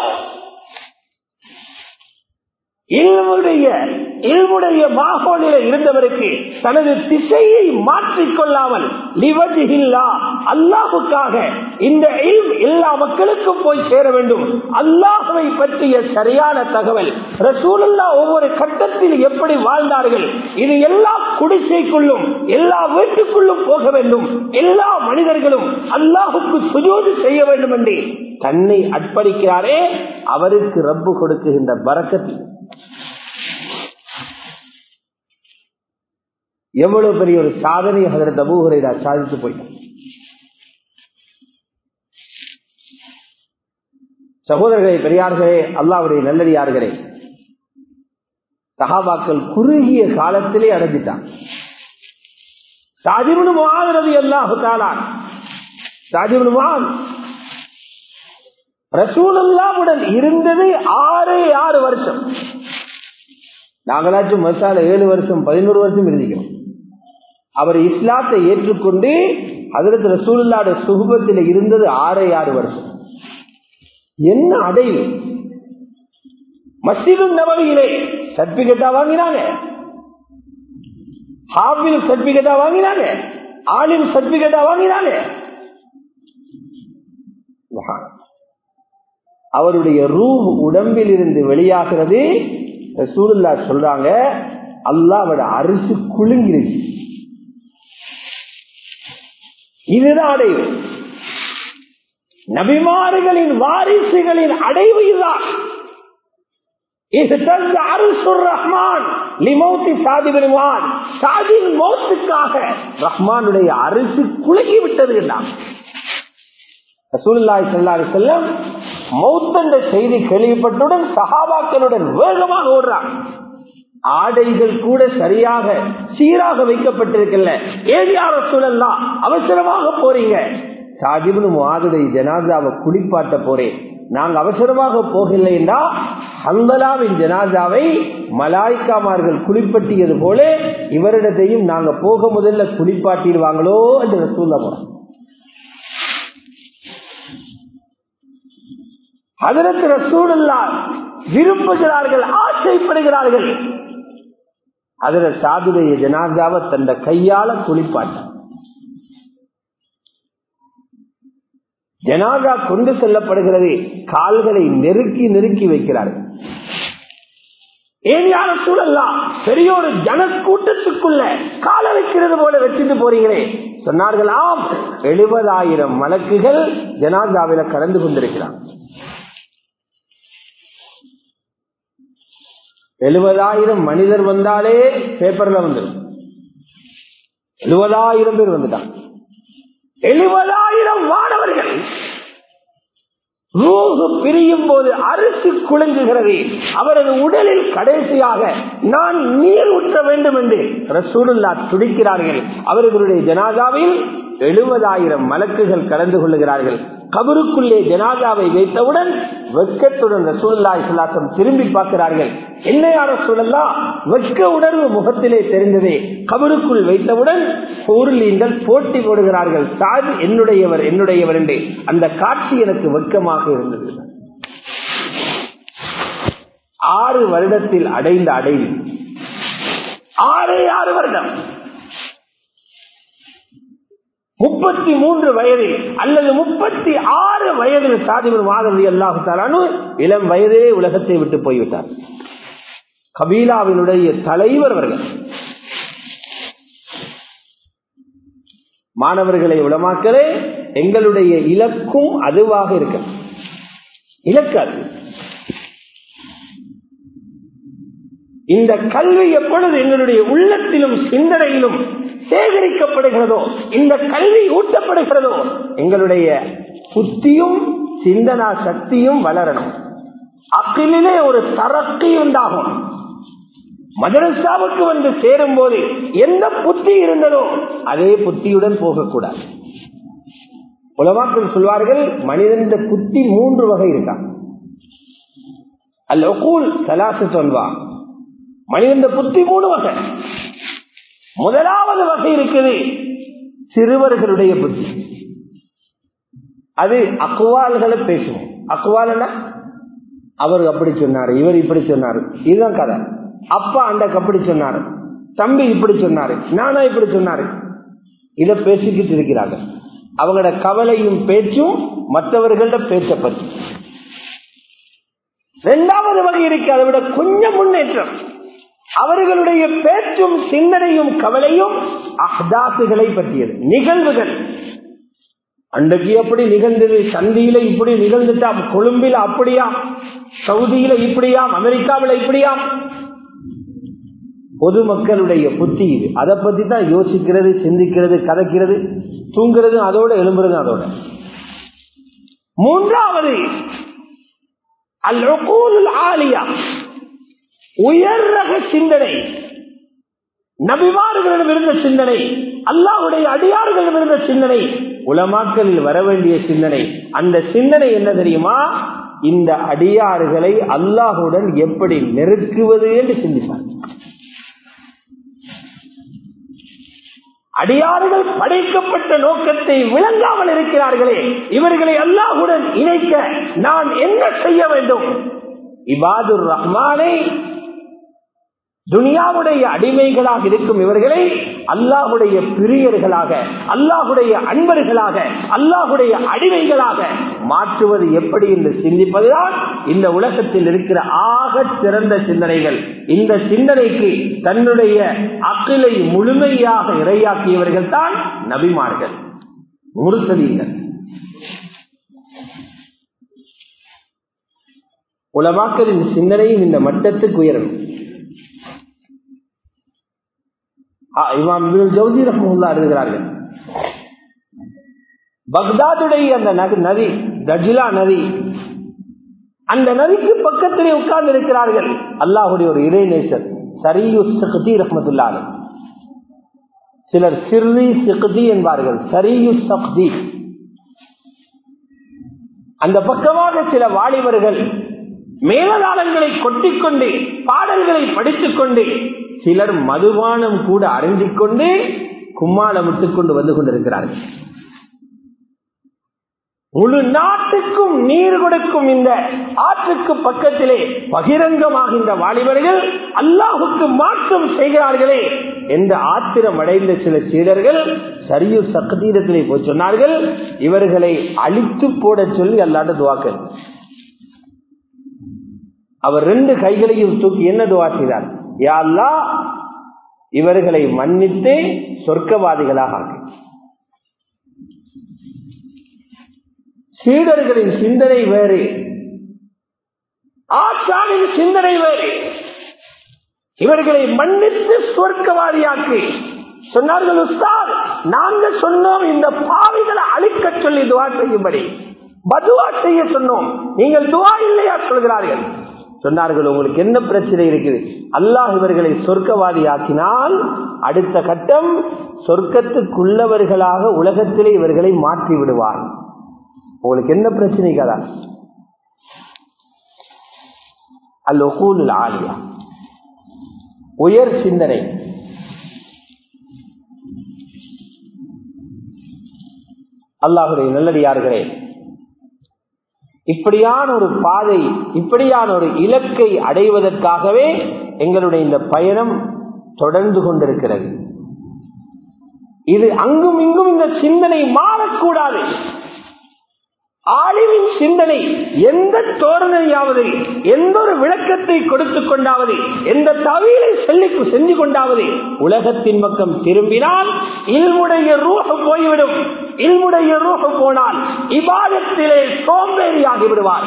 இல்முடைய இல்முடைய மாகோனில இருந்தவருக்கு தனது திசையை மாற்றிக்கொள்ளாமல் லிவஜில்லா அல்லாஹுக்காக இந்த இல்ம் எல்லா மக்களுக்கும் போய் சேர வேண்டும் அல்லாஹுவை பற்றிய சரியான தகவல் ரசூலுல்லா ஒவ்வொரு கட்டத்தில் எப்படி வாழ்ந்தார்கள் இது எல்லா குடிசைக்குள்ளும் எல்லா வீட்டுக்குள்ளும் போக வேண்டும் எல்லா மனிதர்களும் அல்லாஹுக்கு சுஜோது செய்ய வேண்டும் என்று தன்னை அர்ப்பணிக்கிறாரே அவருக்கு ரப்பு கொடுக்குகின்ற பறக்கத்தில் எவ்வளவு பெரிய ஒரு சாதனை அதற்கு தபூஹரைரா சாதித்து போயிட்டார் சகோதரர்களே பெரியார்களே அல்லாவுடைய நல்லடியார்களே சகாபாக்கள் குறுகிய காலத்திலே அடைஞ்சிட்டான் சாதிபுனு மாதிரி அல்லாஹு தாலான் சாதிபுனு ரசூலுல்லாவுடன் இருந்தது ஆறு ஆறு வருஷம் நாங்களாச்சும் மசால ஏழு வருஷம் பதினோரு வருஷம் இருந்திக்கிறோம் அவர் இஸ்லாத்தை ஏற்றுக்கொண்டு அதற்கு ரசூலுல்லாட சுகுபத்தில் இருந்தது ஆறே ஆறு வருஷம் என்ன அடைவு மஸ்ஜிது நபவியிலே சர்டிபிகேட்டா வாங்கினாங்க ஹாபில் சர்டிபிகேட்டா வாங்கினாங்க ஆலிம் சர்டிபிகேட்டா வாங்கினாங்க அவருடைய ரூம் உடம்பில் இருந்து வெளியாகிறது சூழல்லா சொல்றாங்க அல்லாவோட அரிசி குலுங்கிருச்சு இதுதான் அடைவு நபிமாறுகளின் வாரிசுகளின் அடைவு இதுதான் ரஹ்மானுடைய அரிசி குலுங்கி விட்டது செல்லம் மௌத்தண்ட செய்தி கேள்விப்பட்டுடன் சகாபாக்களுடன் வேகமாக ஓடுறான் ஆடைகள் கூட சரியாக சீராக வைக்கப்பட்டிருக்கல ஏன் யார சூழல்லாம் அவசரமாக போறீங்க சாஜிபுனு மாதுடைய ஜனாதாவை குளிப்பாட்ட போறேன் நாங்க அவசரமாக போகவில்லை என்றா ஹந்தலாவின் ஜனாதாவை மலாய்க்காமார்கள் குளிப்பட்டியது போல இவரிடத்தையும் நாங்க போக முதல்ல குளிப்பாட்டிடுவாங்களோ என்று சொல்லலாம் அதற்கு ரசூலுல்லா விரும்புகிறார்கள் ஆசைப்படுகிறார்கள் அதுல சாதுடைய ஜனாதாவை தந்த கையால குளிப்பாட்டார் ஜனாதா கொண்டு செல்லப்படுகிறது கால்களை நெருக்கி நெருக்கி வைக்கிறார்கள் ஏன் யார சூழல்லாம் பெரியோரு ஜன கூட்டத்துக்குள்ள கால வைக்கிறது போல வச்சுட்டு போறீங்களே சொன்னார்கள் ஆம் எழுபதாயிரம் மலக்குகள் ஜனாதாவில கலந்து கொண்டிருக்கிறார் எழுபதாயிரம் மனிதர் வந்தாலே பேப்பர்ல வந்துடும் எழுபதாயிரம் பேர் வந்துட்டாங்க எழுபதாயிரம் மாணவர்கள் ரூஹு பிரியும் போது அரிசி குலுங்குகிறது அவரது உடலில் கடைசியாக நான் நீர் ஊற்ற வேண்டும் என்று ரசூலுல்லா துடிக்கிறார்கள் அவர்களுடைய ஜனாதாவில் எழுபதாயிரம் மலக்குகள் கலந்து கொள்ளுகிறார்கள் கபருக்குள்ளே ஜனாதாவை வைத்தவுடன் வெக்கத்துடன் ரசூல்லா இஸ்லாசம் திரும்பி பார்க்கிறார்கள் என்னையான சூழல்லா வெக்க உணர்வு முகத்திலே தெரிந்ததே கபருக்குள் வைத்தவுடன் பொருளீங்கள் போட்டி போடுகிறார்கள் சாதி என்னுடையவர் என்னுடையவர் என்று அந்த காட்சி எனக்கு வெக்கமாக இருந்தது ஆறு வருடத்தில் அடைந்த அடைவு ஆறே ஆறு வருடம் முப்பத்தி மூன்று வயதில் அல்லது முப்பத்தி ஆறு வயதில் சாதிபர் மாதவி அல்லாஹாலு இளம் வயதே உலகத்தை விட்டு போய்விட்டார் கபீலாவினுடைய தலைவர் அவர்கள் மாணவர்களை உளமாக்கலே எங்களுடைய இலக்கும் அதுவாக இருக்க இலக்காது இந்த கல்வி எப்பொழுது எங்களுடைய உள்ளத்திலும் சிந்தனையிலும் சேகரிக்கப்படுகிறதோ இந்த கல்வி ஊட்டப்படுகிறதோ எங்களுடைய புத்தியும் சிந்தனா சக்தியும் வளரணும் அக்கிலே ஒரு தரக்கி உண்டாகும் மதரசாவுக்கு வந்து சேரும் போது எந்த புத்தி இருந்ததோ அதே புத்தியுடன் போகக்கூடாது உலமாக்கள் சொல்வார்கள் மனிதன் புத்தி மூன்று வகை இருக்கான் அல்ல சலாசு சொல்வா மனிதன் புத்தி மூணு வகை முதலாவது வகை இருக்குது சிறுவர்களுடைய புத்தி அது அக்குவால்களை பேசுவோம் அக்குவால் அவர் அப்படி சொன்னாரு இவர் இப்படி சொன்னாரு இதுதான் கதை அப்பா அண்டக்கு அப்படி சொன்னாரு தம்பி இப்படி சொன்னாரு நானா இப்படி சொன்னாரு இத பேசிக்கிட்டு இருக்கிறாங்க அவங்களோட கவலையும் பேச்சும் மற்றவர்களோட பேச்ச பற்றி இரண்டாவது வகை இருக்கு அதை விட கொஞ்சம் முன்னேற்றம் அவர்களுடைய பேச்சும் சிந்தனையும் கவலையும் அஹ்தாசுகளை பற்றியது நிகழ்வுகள் அன்றைக்கு எப்படி நிகழ்ந்தது சந்தியில இப்படி நிகழ்ந்துட்டா கொழும்பில அப்படியா சவுதியில இப்படியாம் அமெரிக்காவில இப்படியாம் பொதுமக்களுடைய புத்தி இது அதை பத்தி தான் யோசிக்கிறது சிந்திக்கிறது கதைக்கிறது தூங்குறது அதோட எழும்புறது அதோட மூன்றாவது அல் ஆலியா உயர் ரக சிந்தனை நபிமார்களிடம் இருந்த சிந்தனை அல்லாவுடைய அடியார்களிடம் இருந்த சிந்தனை உலமாக்களில் வர வேண்டிய சிந்தனை அந்த சிந்தனை என்ன தெரியுமா இந்த அடியார்களை அல்லாஹுடன் எப்படி நெருக்குவது என்று சிந்திப்பார் அடியார்கள் படைக்கப்பட்ட நோக்கத்தை விளங்காமல் இருக்கிறார்களே இவர்களை அல்லாஹுடன் இணைக்க நான் என்ன செய்ய வேண்டும் இபாதுர் ரஹ்மானை துனியாவுடைய அடிமைகளாக இருக்கும் இவர்களை அல்லாஹுடைய பிரியர்களாக அல்லாஹுடைய அன்பர்களாக அல்லாஹுடைய அடிமைகளாக மாற்றுவது எப்படி என்று சிந்திப்பதுதான் இந்த உலகத்தில் இருக்கிற ஆக சிறந்த சிந்தனைகள் இந்த சிந்தனைக்கு தன்னுடைய அக்கிலை முழுமையாக இரையாக்கியவர்கள் தான் நபிமார்கள் முருசதீர்கள் உலமாக்களின் சிந்தனையும் இந்த மட்டத்துக்கு உயரும் இமாம் ஜவுதி ரஹமுல்லா எழுதுகிறார்கள் பக்தாதுடைய அந்த நதி தஜிலா நதி அந்த நதிக்கு பக்கத்திலே உட்கார்ந்து இருக்கிறார்கள் அல்லாஹுடைய ஒரு இறைநேசர் சரியு சக்தி ரஹமத்துல்லாலும் சிலர் சிறுதி சிக்தி என்பார்கள் சரியு சக்தி அந்த பக்கமாக சில வாலிபர்கள் மேலதாளங்களை கொட்டிக்கொண்டு பாடல்களை படித்துக் கொண்டு சிலர் மதுபானம் கூட அறிஞ்சிக் கொண்டு கும்மாளமிட்டுக் கொண்டு வந்து கொண்டிருக்கிறார்கள் முழு நாட்டுக்கும் நீர் கொடுக்கும் இந்த ஆற்றுக்கு பக்கத்திலே பகிரங்கமாகின்ற வாலிபர்கள் அல்லாஹுக்கு மாற்றம் செய்கிறார்களே என்ற ஆத்திரம் அடைந்த சில சீடர்கள் சரியு சக்கதீரத்திலே போய் சொன்னார்கள் இவர்களை அழித்து போட சொல்லி அல்லாட்ட துவாக்கள் அவர் ரெண்டு கைகளையும் தூக்கி என்ன துவா செய்தார் யாழ்லா இவர்களை மன்னித்து சொர்க்கவாதிகளாக ஆக்கு சீடர்களின் சிந்தனை வேறு ஆச்சாரின் சிந்தனை வேறு இவர்களை மன்னித்து சுவர்க்கவாதியாக்கி சொன்னார்கள் உஸ்தாத் நாங்க சொன்னோம் இந்த பாவிகளை அழிக்க சொல்லி துவா செய்யும்படி பதுவா செய்ய சொன்னோம் நீங்கள் துவா இல்லையா சொல்கிறார்கள் சொன்னார்கள் உங்களுக்கு என்ன பிரச்சனை இருக்குது அல்லாஹ் இவர்களை சொர்க்கவாதி ஆக்கினால் அடுத்த கட்டம் சொர்க்கத்துக்குள்ளவர்களாக உலகத்திலே இவர்களை மாற்றி விடுவார் உங்களுக்கு என்ன பிரச்சனை கதா அல் ஒகூல் ஆலியா உயர் சிந்தனை அல்லாஹுடைய நல்லடியார்களே இப்படியான ஒரு பாதை இப்படியான ஒரு இலக்கை அடைவதற்காகவே எங்களுடைய இந்த பயணம் தொடர்ந்து கொண்டிருக்கிறது இது அங்கும் இங்கும் இந்த சிந்தனை மாறக்கூடாது ஆலிவின் சிந்தனை எந்த தோரணையாவது எந்த ஒரு விளக்கத்தை கொடுத்துக் கொண்டாவது எந்த தவியலை சொல்லி செஞ்சு கொண்டாவது உலகத்தின் பக்கம் திரும்பினால் இல்முடைய ரூஹ போய்விடும் இல்முடைய ரூஹ போனால் இபாதத்திலே சோம்பேறியாகி விடுவார்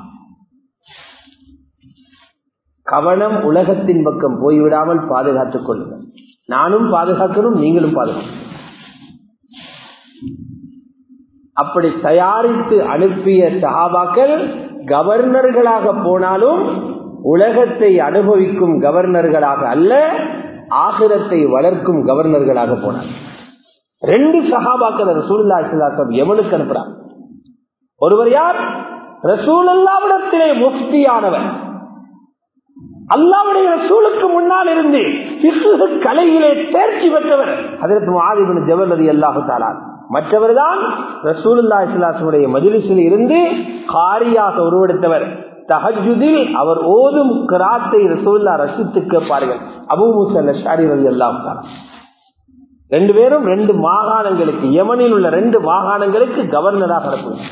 கவனம் உலகத்தின் பக்கம் போய்விடாமல் பாதுகாத்துக் கொள்ளுங்கள் நானும் பாதுகாக்கணும் நீங்களும் பாதுகாக்கணும் அப்படி தயாரித்து அனுப்பிய சஹாபாக்கள் கவர்னர்களாக போனாலும் உலகத்தை அனுபவிக்கும் கவர்னர்களாக அல்ல ஆகிரத்தை வளர்க்கும் கவர்னர்களாக போனார் ரெண்டு சஹாபாக்கள் ரசூல்லா இஸ்லாசம் எவனுக்கு அனுப்புறார் ஒருவர் யார் ரசூல் அல்லாவிடத்திலே முஃப்தியானவர் அல்லாவுடைய ரசூலுக்கு முன்னால் இருந்து கலையிலே தேர்ச்சி பெற்றவர் அதற்கு மாதிபின் ஜவல்லதி அல்லாஹு தாலான் மற்றவர் தான் ரசூலுல்லா இஸ்லாசனுடைய மஜிலிசில் இருந்து காரியாக உருவெடுத்தவர் தஹஜுதில் அவர் ஓதும் கிராத்தை ரசூல்லா ரசித்து கேட்பார்கள் அபு முசல்ல ஷாரி ரவி அல்லாஹ் ரெண்டு பேரும் ரெண்டு மாகாணங்களுக்கு யமனில் உள்ள ரெண்டு மாகாணங்களுக்கு கவர்னராக அனுப்புவார்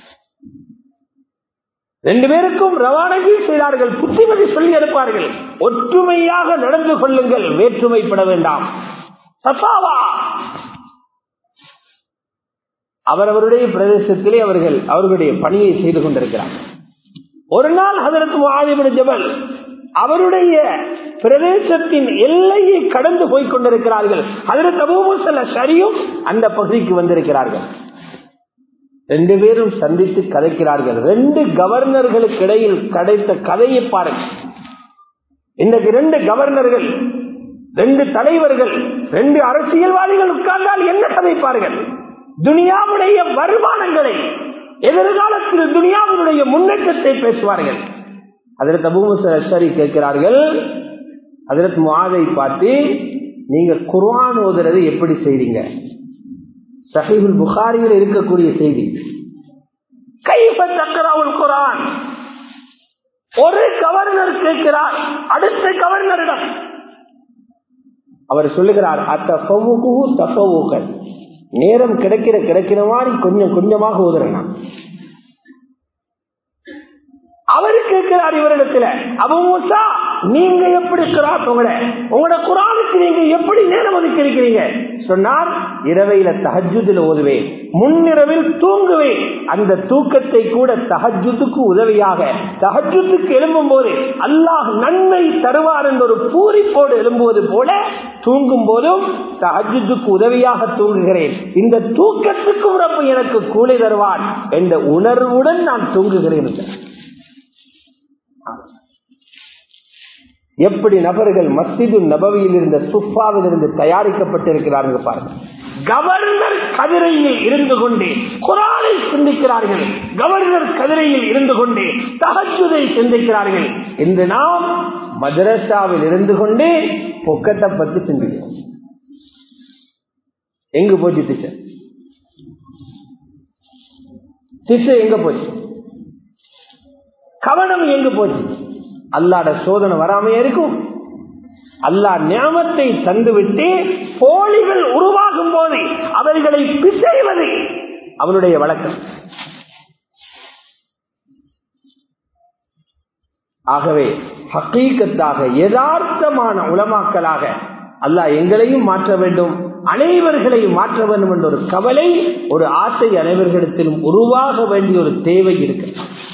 ரெண்டு பேருக்கும் ரவானகி செய்தார்கள் புத்திமதி சொல்லி அனுப்பார்கள் ஒற்றுமையாக நடந்து கொள்ளுங்கள் வேற்றுமைப்பட வேண்டாம் சசாவா அவரவருடைய பிரதேசத்திலே அவர்கள் அவர்களுடைய பணியை செய்து கொண்டிருக்கிறார் ஒரு நாள் அதற்கு மாதிபின் ஜபல் அவருடைய பிரதேசத்தின் எல்லையை கடந்து போய் கொண்டிருக்கிறார்கள் அதற்கு அபூமுசல்ல சரியும் அந்த பகுதிக்கு வந்திருக்கிறார்கள் ரெண்டு பேரும் சந்தித்து கதைக்கிறார்கள் ரெண்டு கவர்னர்களுக்கு இடையில் கிடைத்த கதையை பாருங்கள் இன்றைக்கு ரெண்டு கவர்னர்கள் ரெண்டு தலைவர்கள் ரெண்டு அரசியல்வாதிகள் உட்கார்ந்தால் என்ன கதைப்பார்கள் துனியாவுடைய வருமானங்களை எதிர்காலத்தில் துனியாவினுடைய முன்னேற்றத்தை பேசுவார்கள் அதற்கு அபூமுசரி கேட்கிறார்கள் அதற்கு மாதை பார்த்து நீங்க குர்ஆன் ஓதுறது எப்படி செய்றீங்க சஹீபுல் புகாரியில் இருக்கக்கூடிய செய்தி கைஃப தக்ராவுல் குர்ஆன் ஒரு கவர்னர் கேட்கிறார் அடுத்த கவர்னரிடம் அவர் சொல்லுகிறார் அத்த தப்பவுகள் நேரம் கிடைக்கிற கிடைக்கிற மாதிரி கொஞ்சம் கொஞ்சமாக ஓதுறேன் அவரு கேட்கிறார் இவரிடத்துல அபு மூசா நீங்க எப்படி கிராஸ் உங்களோட உங்களோட குரானுக்கு நீங்க எப்படி நேரம் ஒதுக்கி இருக்கிறீங்க சொன்னார் இரவையில தஹஜுதில் ஓதுவேன் முன்னிரவில் தூங்குவேன் அந்த தூக்கத்தை கூட தஹஜுத்துக்கு உதவியாக தஹஜுத்துக்கு எழும்பும் போது அல்லாஹ் நன்மை தருவார் என்ற ஒரு பூரிப்போடு எழும்புவது போல தூங்கும் போதும் தஹஜுத்துக்கு உதவியாக தூங்குகிறேன் இந்த தூக்கத்துக்கும் ரப்பு எனக்கு கூலி தருவான் என்ற உணர்வுடன் நான் தூங்குகிறேன் எப்படி நபர்கள் மஸ்ஜிது நபவியில் இருந்த சுஃபாவில் இருந்து தயாரிக்கப்பட்டிருக்கிறார்கள் பாருங்கள் கவர்னர் கதிரையில் இருந்து கொண்டு குரானை சிந்திக்க தொழுகிறார்கள் கவர்னர் கதிரையில் இருந்து கொண்டு தகச்சுதை சிந்திக்கிறார்கள் இன்று நாம் மதரசாவில் இருந்து கொண்டு பொக்கத்தை பற்றி சிந்திக்கிறோம் எங்கு போச்சு டீச்சர் டீச்சர் எங்க போச்சு கவனம் எங்கு போச்சு அல்லாட சோதனை வராமையே இருக்கும் அல்லா ஞாபத்தை தந்துவிட்டு போலிகள் உருவாகும் போது அவர்களை பிசைவது அவனுடைய வழக்கம் ஆகவே ஹக்கீக்கத்தாக யதார்த்தமான உளமாக்கலாக அல்லாஹ் எங்களையும் மாற்ற வேண்டும் அனைவர்களையும் மாற்ற வேண்டும் என்ற ஒரு கவலை ஒரு ஆசை அனைவர்களிடத்திலும் உருவாக வேண்டிய ஒரு தேவை இருக்கு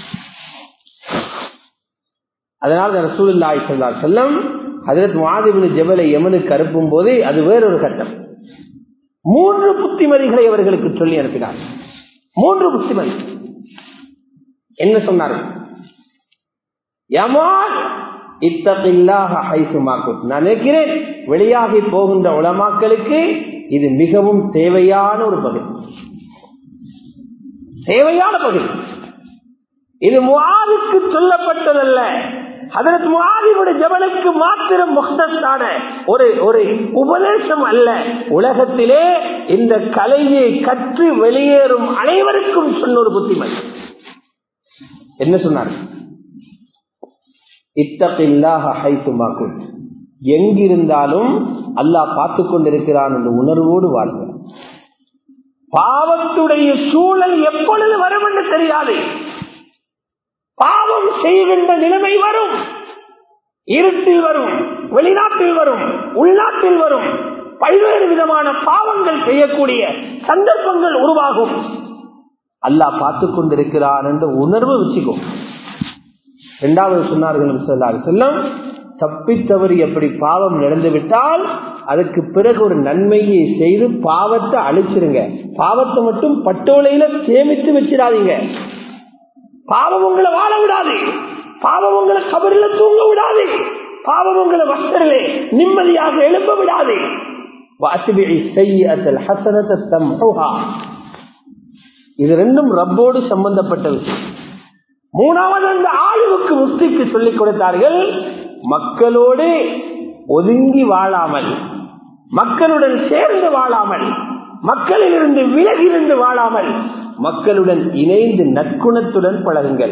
அதனால் ரசூலுல்லாஹி ஸல்லல்லாஹு அலைஹி வஸல்லம் ஹஜரத் முஆதிபின் ஜபலை யமனுக்கு அனுப்பும் போது அது வேறொரு கட்டம் மூன்று புத்திமதிகளை அவர்களுக்கு சொல்லி அனுப்பினார் மூன்று புத்திமதி என்ன சொன்னார்கள் யமான் இத்தகில்லாஹ ஹைசுமாக்கும் நான் நினைக்கிறேன் வெளியாகி போகின்ற உலமாக்களுக்கு இது மிகவும் தேவையான ஒரு பகுதி தேவையான பகுதி இது முகாதுக்கு சொல்லப்பட்டதல்ல அதற்கு முகாதினுடைய ஜபலுக்கு மாத்திரம் முக்தான ஒரு ஒரு உபதேசம் அல்ல உலகத்திலே இந்த கலையை கற்று வெளியேறும் அனைவருக்கும் சொன்ன ஒரு புத்திமதி என்ன சொன்னார் இத்தகில்லாஹுமாக்கும் எங்கிருந்தாலும் அல்லாஹ் பார்த்து கொண்டிருக்கிறான் என்ற உணர்வோடு வாழ்க பாவத்துடைய சூழல் எப்பொழுது வரும் என்று தெரியாது பாவம் செய்கின்ற நிலைமை வரும் இருட்டில் வரும் வெளிநாட்டில் வரும் உள்நாட்டில் வரும் பல்வேறு விதமான பாவங்கள் செய்யக்கூடிய சந்தர்ப்பங்கள் உருவாகும் அல்லாஹ் பார்த்து கொண்டிருக்கிறான் என்ற உணர்வு வச்சுக்கோ இரண்டாவது சொன்னார்கள் செல்லம் தப்பித்தவறு எப்படி பாவம் நடந்துவிட்டால் அதுக்கு பிறகு ஒரு நன்மையை செய்து பாவத்தை அழிச்சிருங்க பாவத்தை மட்டும் பட்டோலையில சேமித்து வச்சிடாதீங்க பாவம் உங்களை வாழ விடாது பாவம் உங்களை கபரில தூங்க விடாது பாவம் உங்களை வஸ்தரிலே நிம்மதியாக எழுப்ப விடாது இது ரெண்டும் ரப்போடு சம்பந்தப்பட்ட விஷயம் மூணாவது அந்த ஆய்வுக்கு முக்திக்கு சொல்லிக் கொடுத்தார்கள் மக்களோடு ஒதுங்கி வாழாமல் மக்களுடன் சேர்ந்து வாழாமல் மக்களிலிருந்து விலகிருந்து வாழாமல் மக்களுடன் இணைந்து நற்குணத்துடன் பழகுங்கள்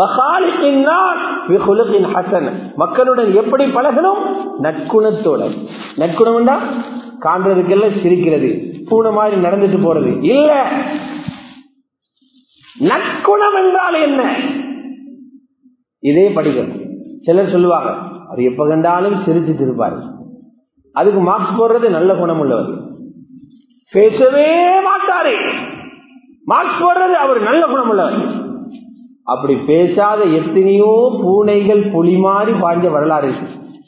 மக்களுடன் எப்படி பழகணும் நற்குணத்தோட நற்குணம் காண்றதுக்கெல்லாம் சிரிக்கிறது பூனை மாதிரி நடந்துட்டு போறது இல்ல நற்குணம் என்றால் என்ன இதே படிக்கணும் சிலர் சொல்லுவாங்க அவர் எப்ப கண்டாலும் சிரிச்சுட்டு இருப்பாரு அதுக்கு மார்க்ஸ் போடுறது நல்ல குணம் உள்ளவர் பேசவே மாட்டாரு மார்க்ஸ் போடுறது அவர் நல்ல குணம் உள்ளவர் அப்படி பேசாத எத்தனையோ பூனைகள் புலி மாறி பாஞ்ச வரலாறு இருக்கு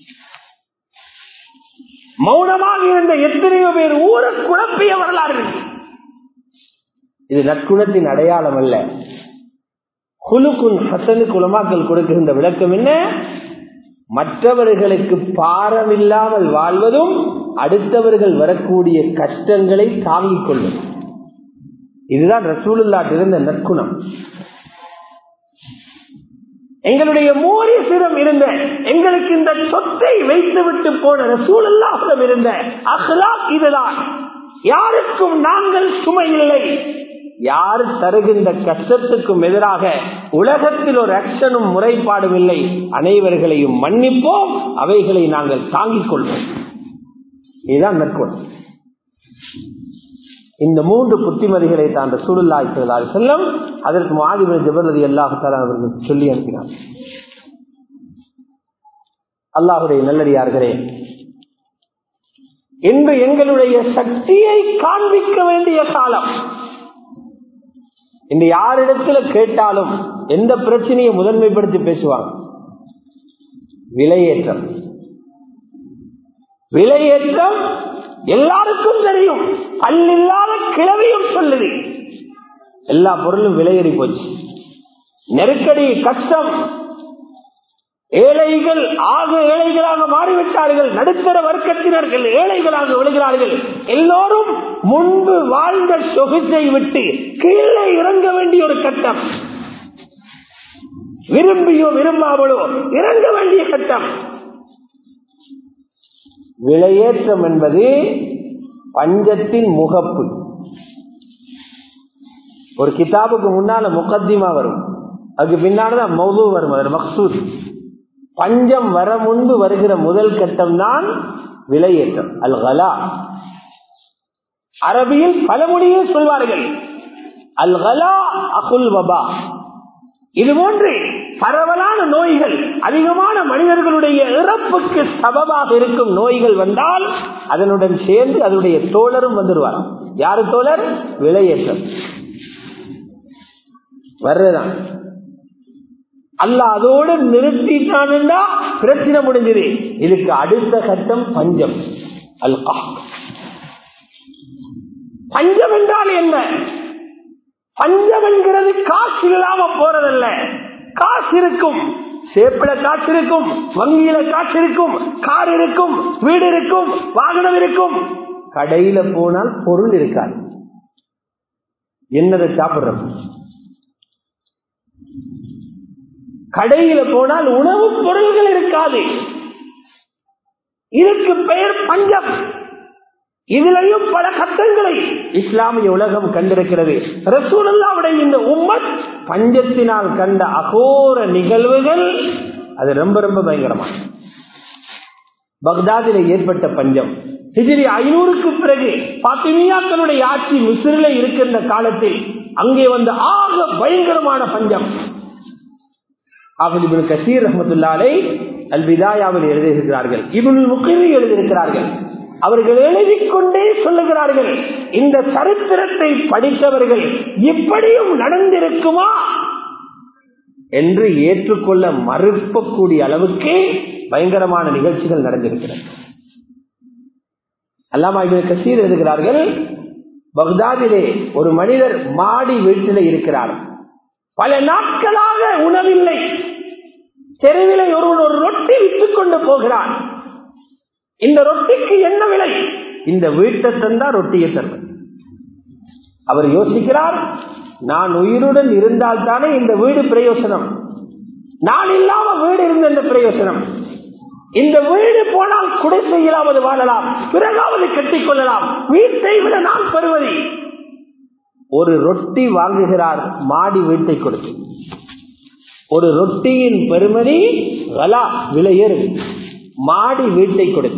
மௌனமாக இருந்த எத்தனையோ பேர் ஊர குழப்பிய வரலாறு இருக்கு இது நற்குணத்தின் அடையாளம் அல்ல குலுக்குன் ஹசனு குலமாக்கள் கொடுக்கின்ற விளக்கம் என்ன மற்றவர்களுக்கு பாரமில்லாமல் வாழ்வதும் அடுத்தவர்கள் வரக்கூடிய கஷ்டங்களை தாங்கிக் கொள்ளும் இதுதான் ரசூலுல்லாட்டிருந்த நற்குணம் எங்களுடைய மோரிசிடம் இருந்த எங்களுக்கு இந்த சொத்தை வைத்து விட்டு போன ரசூலுல்லாஹிடம் இருந்த அஹ்லாக் இதுதான் யாருக்கும் நாங்கள் சுமை இல்லை யார் தருகின்ற கஷ்டத்துக்கும் எதிராக உலகத்தில் ஒரு ஆக்ஷனும் முறைப்பாடும் இல்லை அனைவர்களையும் மன்னிப்போம் அவைகளை நாங்கள் தாங்கிக் கொள்வோம் இதுதான் நற்குணம் இந்த மூன்று புத்திமதிகளை தான் சூழலாய் செல்லம் அதற்கு மாதிபதி ஜபர்லதி அல்லாஹால அவர்கள் சொல்லி அனுப்பினார் அல்லாஹுடைய நல்லடியார்களே இன்று எங்களுடைய சக்தியை காண்பிக்க வேண்டிய காலம் இந்த யாரிடத்துல கேட்டாலும் எந்த பிரச்சனையை முதன்மைப்படுத்தி பேசுவாங்க விலையேற்றம் விலையேற்றம் எல்லாருக்கும் தெரியும் பல்லில்லாத கிழவியும் சொல்லுது எல்லா பொருளும் விலையேறி போச்சு நெருக்கடி கஷ்டம் ஏழைகள் ஆக ஏழைகளாக மாறிவிட்டார்கள் நடுத்தர வர்க்கத்தினர்கள் ஏழைகளாக விழுகிறார்கள் எல்லோரும் முன்பு வாழ்ந்த சொகுசை விட்டு கீழே இறங்க வேண்டிய ஒரு கட்டம் விரும்பியோ விரும்பாமலோ இறங்க வேண்டிய கட்டம் விலையேற்றம் என்பது பஞ்சத்தின் முகப்பு ஒரு கிதாபுக்கு முன்னால முகத்திமா வரும் அதுக்கு பின்னால்தான் மௌது வரும் அதில் மக்சூத் பஞ்சம் வர முன்பு வருகிற முதல் கட்டம் தான் விலையேற்றம் அல் கலா அரபியில் பலமொழியே சொல்வார்கள் அல் கலா அகுல் வபா இது போன்று பரவலான நோய்கள் அதிகமான மனிதர்களுடைய இறப்புக்கு சபபாக இருக்கும் நோய்கள் வந்தால் அதனுடன் சேர்ந்து அதனுடைய தோழரும் வந்துடுவார் யாரு தோழர் விலையேற்றம் வர்றதுதான் அல்ல அதோடு நிறுத்திட்டான்டா பிரச்சனை முடிஞ்சது இதுக்கு அடுத்த கட்டம் பஞ்சம் அல்கா பஞ்சம் என்றால் என்ன பஞ்சம் என்கிறது காசு இல்லாம போறதல்ல காசு இருக்கும் சேப்பில காசு இருக்கும் வங்கியில காசு இருக்கும் கார் இருக்கும் வீடு இருக்கும் வாகனம் இருக்கும் கடையில போனால் பொருள் இருக்காது என்னதை சாப்பிடுறோம் கடையில போனால் உணவுப் பொருள்கள் இருக்காது இதுக்கு பெயர் பஞ்சம் இதுலையும் பல கட்டங்களை இஸ்லாமிய உலகம் கண்டிருக்கிறது ரசூலுல்லாவுடைய இந்த உம்மத் பஞ்சத்தினால் கண்ட அகோர நிகழ்வுகள் அது ரொம்ப ரொம்ப பயங்கரமான பக்தாதில ஏற்பட்ட பஞ்சம் ஹிஜிரி ஐநூறுக்கு பிறகு பாத்திமியாக்களுடைய ஆட்சி மிசிறில இருக்கின்ற காலத்தில் அங்கே வந்து ஆக பயங்கரமான பஞ்சம் ஆகல் கசீர் ரஹமத்துல்லாலை அல் விதாயாவில் எழுதியிருக்கிறார்கள் இவனுள் முக்கிரி எழுதியிருக்கிறார்கள் அவர்கள் எழுதிக் கொண்டே சொல்லுகிறார்கள் இந்த சரித்திரத்தை படித்தவர்கள் இப்படியும் நடந்திருக்குமா என்று ஏற்றுக்கொள்ள மறுக்கக்கூடிய அளவுக்கு பயங்கரமான நிகழ்ச்சிகள் நடந்திருக்கிறது அல்லாமா இவர்கள் கசீர் எழுதுகிறார்கள் பக்தாதிலே ஒரு மனிதர் மாடி வீட்டில் இருக்கிறார் பல நாட்களாக உணவில்லை தெருவிலை ஒருவன் ஒரு ரொட்டி விற்றுக் கொண்டு போகிறான் இந்த ரொட்டிக்கு என்ன விலை இந்த வீட்டை தந்தா ரொட்டியை தருவது அவர் யோசிக்கிறார் நான் உயிருடன் இருந்தால் தானே இந்த வீடு பிரயோசனம் நான் இல்லாம வீடு இருந்த இந்த பிரயோசனம் இந்த வீடு போனால் குடை செய்யலாவது வாழலாம் பிறகாவது கட்டிக் கொள்ளலாம் வீட்டை விட நான் பெறுவது ஒரு ரொட்டி வாங்குகிறார் மாடி வீட்டை கொடுத்து ஒரு ரொட்டியின் பெருமதி வலா விலையேறு மாடி வீட்டை கொடுத்து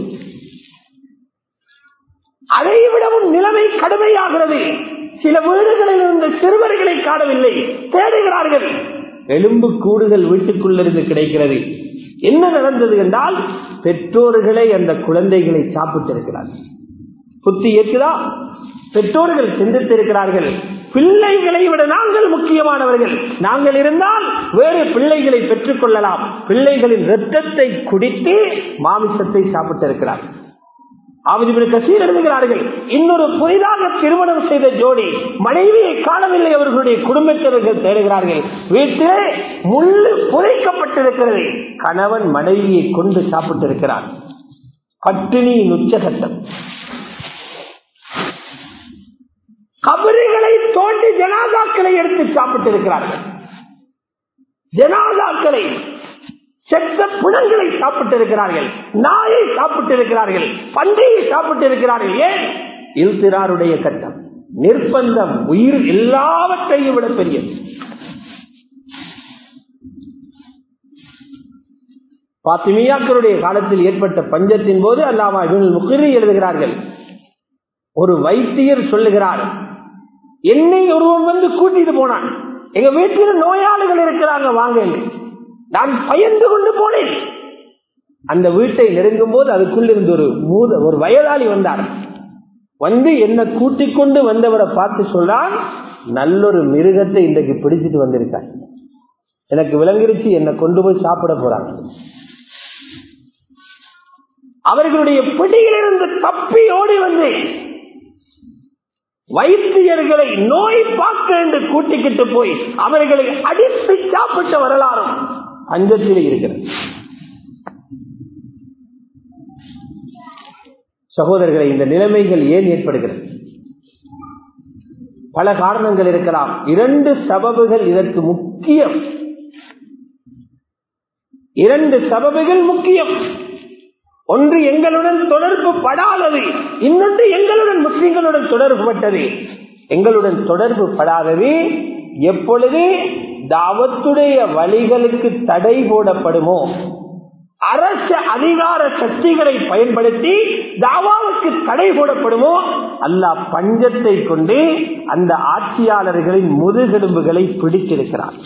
அதை விடவும் நிலைமை கடுமையாகிறது சில வீடுகளில் இருந்த சிறுவர்களை காணவில்லை தேடுகிறார்கள் எலும்பு கூடுகள் வீட்டுக்குள்ளிருந்து கிடைக்கிறது என்ன நடந்தது என்றால் பெற்றோர்களை அந்த குழந்தைகளை சாப்பிட்டிருக்கிறார்கள் புத்தி ஏற்றுதா பெற்றோர்கள் சிந்தித்திருக்கிறார்கள் பிள்ளைகளை விட நாங்கள் முக்கியமானவர்கள் நாங்கள் இருந்தால் வேறு பிள்ளைகளை பெற்றுக் கொள்ளலாம் பிள்ளைகளின் ரத்தத்தை குடித்து மாமிசத்தை சாப்பிட்டிருக்கிறார் ஆவதிபுரி கசீர் எழுதுகிறார்கள் இன்னொரு புதிதாக திருமணம் செய்த ஜோடி மனைவியை காணவில்லை அவர்களுடைய குடும்பத்தினர்கள் தேடுகிறார்கள் வீட்டிலே முள்ளு புதைக்கப்பட்டிருக்கிறது கணவன் மனைவியை கொண்டு சாப்பிட்டிருக்கிறார் பட்டினியின் உச்சகட்டம் கபறுகளை தோண்டி ஜனாதாக்களை எடுத்து சாப்பிட்டிருக்கிறார்கள் ஜனாதாக்களை செத்த புணங்களை சாப்பிட்டிருக்கிறார்கள் நாயை சாப்பிட்டிருக்கிறார்கள் பன்றியை சாப்பிட்டிருக்கிறார்கள் ஏன் இல்திராருடைய கட்டம் நிர்பந்தம் உயிர் எல்லாவற்றையும் விட பெரியது பாத்திமியாக்களுடைய காலத்தில் ஏற்பட்ட பஞ்சத்தின் போது அல்லாமா இவர்கள் முக்கிரி எழுதுகிறார்கள் ஒரு வைத்தியர் சொல்லுகிறார் என்னை ஒருவன் வந்து கூட்டிட்டு போனான் எங்க வீட்டில் நோயாளிகள் இருக்கிறாங்க வாங்க நான் பயந்து கொண்டு போனேன் அந்த வீட்டை நெருங்கும் போது அதுக்குள்ளிருந்து ஒரு மூத ஒரு வயதாளி வந்தார் வந்து என்ன கூட்டிக் கொண்டு வந்தவரை பார்த்து சொல்றான் நல்லொரு மிருகத்தை இன்றைக்கு பிடிச்சிட்டு வந்திருக்கான் எனக்கு விளங்கிருச்சு என்னை கொண்டு போய் சாப்பிட போறாங்க அவர்களுடைய பிடியிலிருந்து தப்பி ஓடி வந்து வைத்தியர்களை நோய் பார்க்க என்று கூட்டிக்கிட்டு போய் அவர்களை அடித்து சாப்பிட்ட வரலாறும் பஞ்சத்தில் இருக்கிறது சகோதரர்களை இந்த நிலைமைகள் ஏன் ஏற்படுகிறது பல காரணங்கள் இருக்கலாம் இரண்டு சபபுகள் இதற்கு முக்கியம் இரண்டு சபபுகள் முக்கியம் ஒன்று எங்களுடன் தொடர்பு படாதது இன்னொன்று எங்களுடன் முஸ்லிம்களுடன் தொடர்பு பட்டது எங்களுடன் தொடர்பு படாதது எப்பொழுது தாவத்துடைய வழிகளுக்கு தடை போடப்படுமோ அரச அதிகார சக்திகளை பயன்படுத்தி தாவாவுக்கு தடை போடப்படுமோ அல்லாஹ் பஞ்சத்தை கொண்டு அந்த ஆட்சியாளர்களின் முதுகெலும்புகளை பிடித்திருக்கிறார்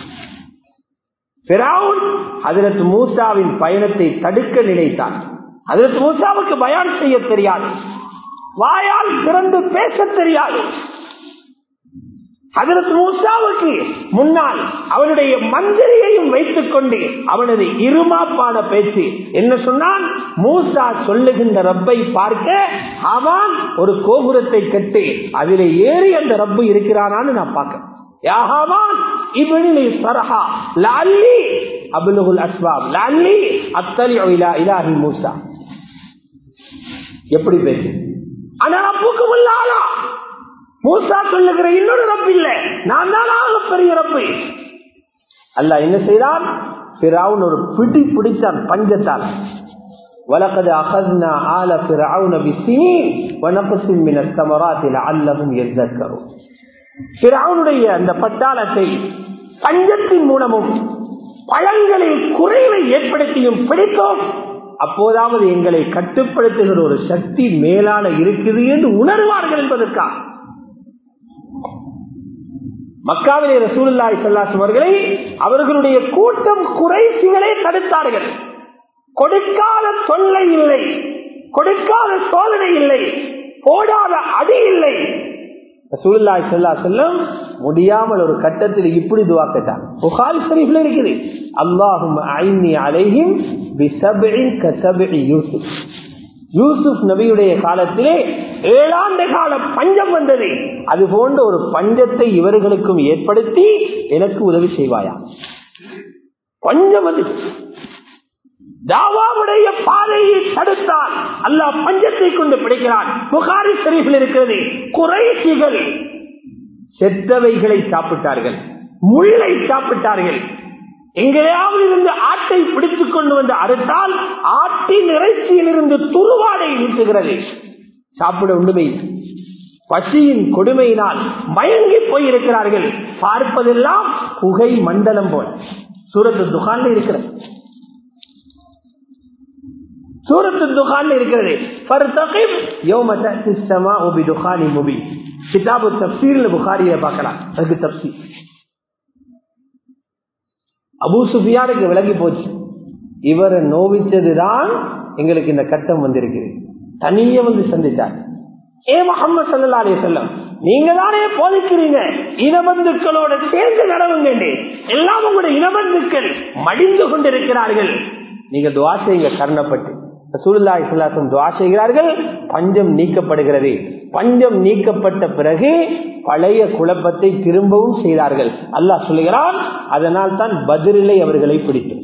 ஹதரத் மூசாவின் பயணத்தை தடுக்க நினைத்தார் ஹதரத் மூசாவுக்கு பயான் செய்ய தெரியாது வாயால் திறந்து பேச தெரியாது ஹதரத் மூசாவுக்கு முன்னால் அவனுடைய மந்திரியையும் வைத்துக் கொண்டு அவனது இருமாப்பான பேச்சு என்ன சொன்னான் மூசா சொல்லுகின்ற ரப்பை பார்க்க அவன் ஒரு கோபுரத்தை கட்டி அதிலே ஏறி அந்த ரப்பு இருக்கிறானான்னு நான் பார்க்க யாகாவான் இவனி சரஹா லாலி அபுலுகுல் அஸ்வாப் லாலி அத்தலி இலாஹி மூசா எப்படி பேசு ஆனா ரப்புக்கு உள்ளாளா மூசா சொல்லுகிற இன்னொரு ரப்பு இல்ல நான் தான் பெரிய ரப்பு அல்ல என்ன செய்தான் பிறாவுன் ஒரு பிடி பிடித்தான் பஞ்சத்தால் وَلَقَدْ أَخَذْنَا آلَ فِرْعَوْنَ بِالسِّنِينَ وَنَقْصٍ مِنَ الثَّمَرَاتِ لَعَلَّهُمْ يَذَّكَّرُونَ ஃபிரௌனுடைய அந்த பட்டாளத்தை பஞ்சத்தின் மூலமும் பழங்களில் குறைவை ஏற்படுத்தியும் பிடித்தோம் அப்போதாவது எங்களை கட்டுப்படுத்துகிற ஒரு சக்தி மேலான இருக்குது என்று உணர்வார்கள் என்பதற்காக மக்காவிலே ரசூலுல்லாய் சல்லாஸ் அவர்களை அவர்களுடைய கூட்டம் குறைசிகளே தடுத்தார்கள் கொடுக்காத தொல்லை இல்லை கொடுக்காத சோதனை இல்லை போடாத அடி இல்லை ரசூலுல்லாய் சல்லா செல்லம் முடியாமல் ஒரு கட்டத்தில் இப்படி துவா கேட்டார் புகாரி ஷரீஃப்ல இருக்குது அல்லாஹும் ஐனி அலைஹிம் பிசபின் கசபி யூசுப் யூசுப் நபியுடைய காலத்திலே ஏழாண்டு கால பஞ்சம் வந்தது அது போன்ற ஒரு பஞ்சத்தை இவர்களுக்கும் ஏற்படுத்தி எனக்கு உதவி செய்வாயா பஞ்சம் வந்து தாவாவுடைய பாதையை தடுத்தால் அல்லாஹ் பஞ்சத்தை கொண்டு பிடிக்கிறான் புகாரி ஷரீஃபில் இருக்கிறது குறைசிகள் செத்தவைகளை சாப்பிட்டார்கள் முள்ளை சாப்பிட்டார்கள் எங்கேயாவது இருந்து ஆட்டை பிடித்துக் கொண்டு வந்து அறுத்தால் ஆட்டின் இறைச்சியில் இருந்து துருவாடை வீசுகிறது சாப்பிட ஒன்றுமே பசியின் கொடுமையினால் மயங்கி போயிருக்கிறார்கள் பார்ப்பதெல்லாம் புகை மண்டலம் போல சூரத்து துகான் இருக்கிறது சூரத்து துகான் இருக்கிறது கிதாபு தப்சீரில் புகாரியை பார்க்கலாம் அதுக்கு தப்சீர் அபூ சுஃபியானுக்கு விலகி போச்சு இவரை நோவிச்சதுதான் எங்களுக்கு இந்த கட்டம் வந்திருக்குது தனிய வந்து சந்தித்தார் ஏ முகமது சல்லா அலி சொல்லம் நீங்க தானே போதிக்கிறீங்க இனபந்துக்களோட சேர்ந்து நடவுங்க எல்லாம் உங்களுடைய இனபந்துக்கள் மடிந்து கொண்டிருக்கிறார்கள் நீங்க துவா செய்யுங்க கர்ணப்பட்டு ரசூலுல்லா இஸ்லாசம் துவா செய்கிறார்கள் பஞ்சம் நீக்கப்படுகிறது பஞ்சம் நீக்கப்பட்ட பிறகு பழைய குழப்பத்தை திரும்பவும் செய்தார்கள் அல்லாஹ் சொல்லுகிறான் அதனால் தான் பதிரிலை அவர்களை பிடித்தோம்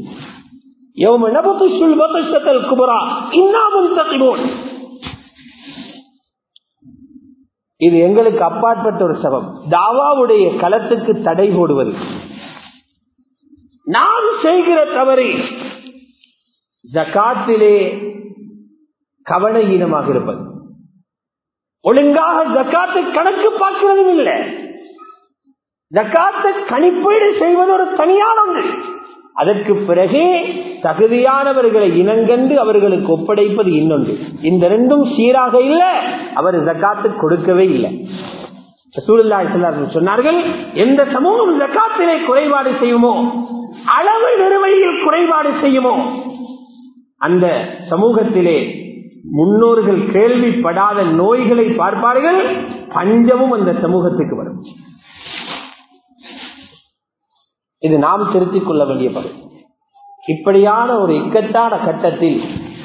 இது எங்களுக்கு அப்பாற்பட்ட ஒரு சபம் தாவாவுடைய களத்துக்கு தடை போடுவது நாம் செய்கிற தவறை ஜக்காத்திலே கவன ஈனமாக இருப்பது ஒழுங்காக ஜக்காத்து கணக்கு பார்க்கிறதும் இல்லை ஜக்காத்து கணிப்பீடு செய்வது ஒரு தனியான ஒன்று அதற்கு பிறகு தகுதியானவர்களை இனங்கண்டு அவர்களுக்கு ஒப்படைப்பது இன்னொன்று இந்த ரெண்டும் சீராக இல்லை அவர் ஜக்காத்து கொடுக்கவே இல்லை சொன்னார்கள் எந்த சமூகம் ஜக்காத்திலே குறைபாடு செய்யுமோ அளவு நிறுவையில் குறைபாடு செய்யுமோ அந்த சமூகத்திலே முன்னோர்கள் கேள்விப்படாத நோய்களை பார்ப்பார்கள் பஞ்சமும் அந்த சமூகத்துக்கு வரும் இது நாம் திருத்திக் கொள்ள வேண்டிய பகுதி இப்படியான ஒரு இக்கட்டான கட்டத்தில்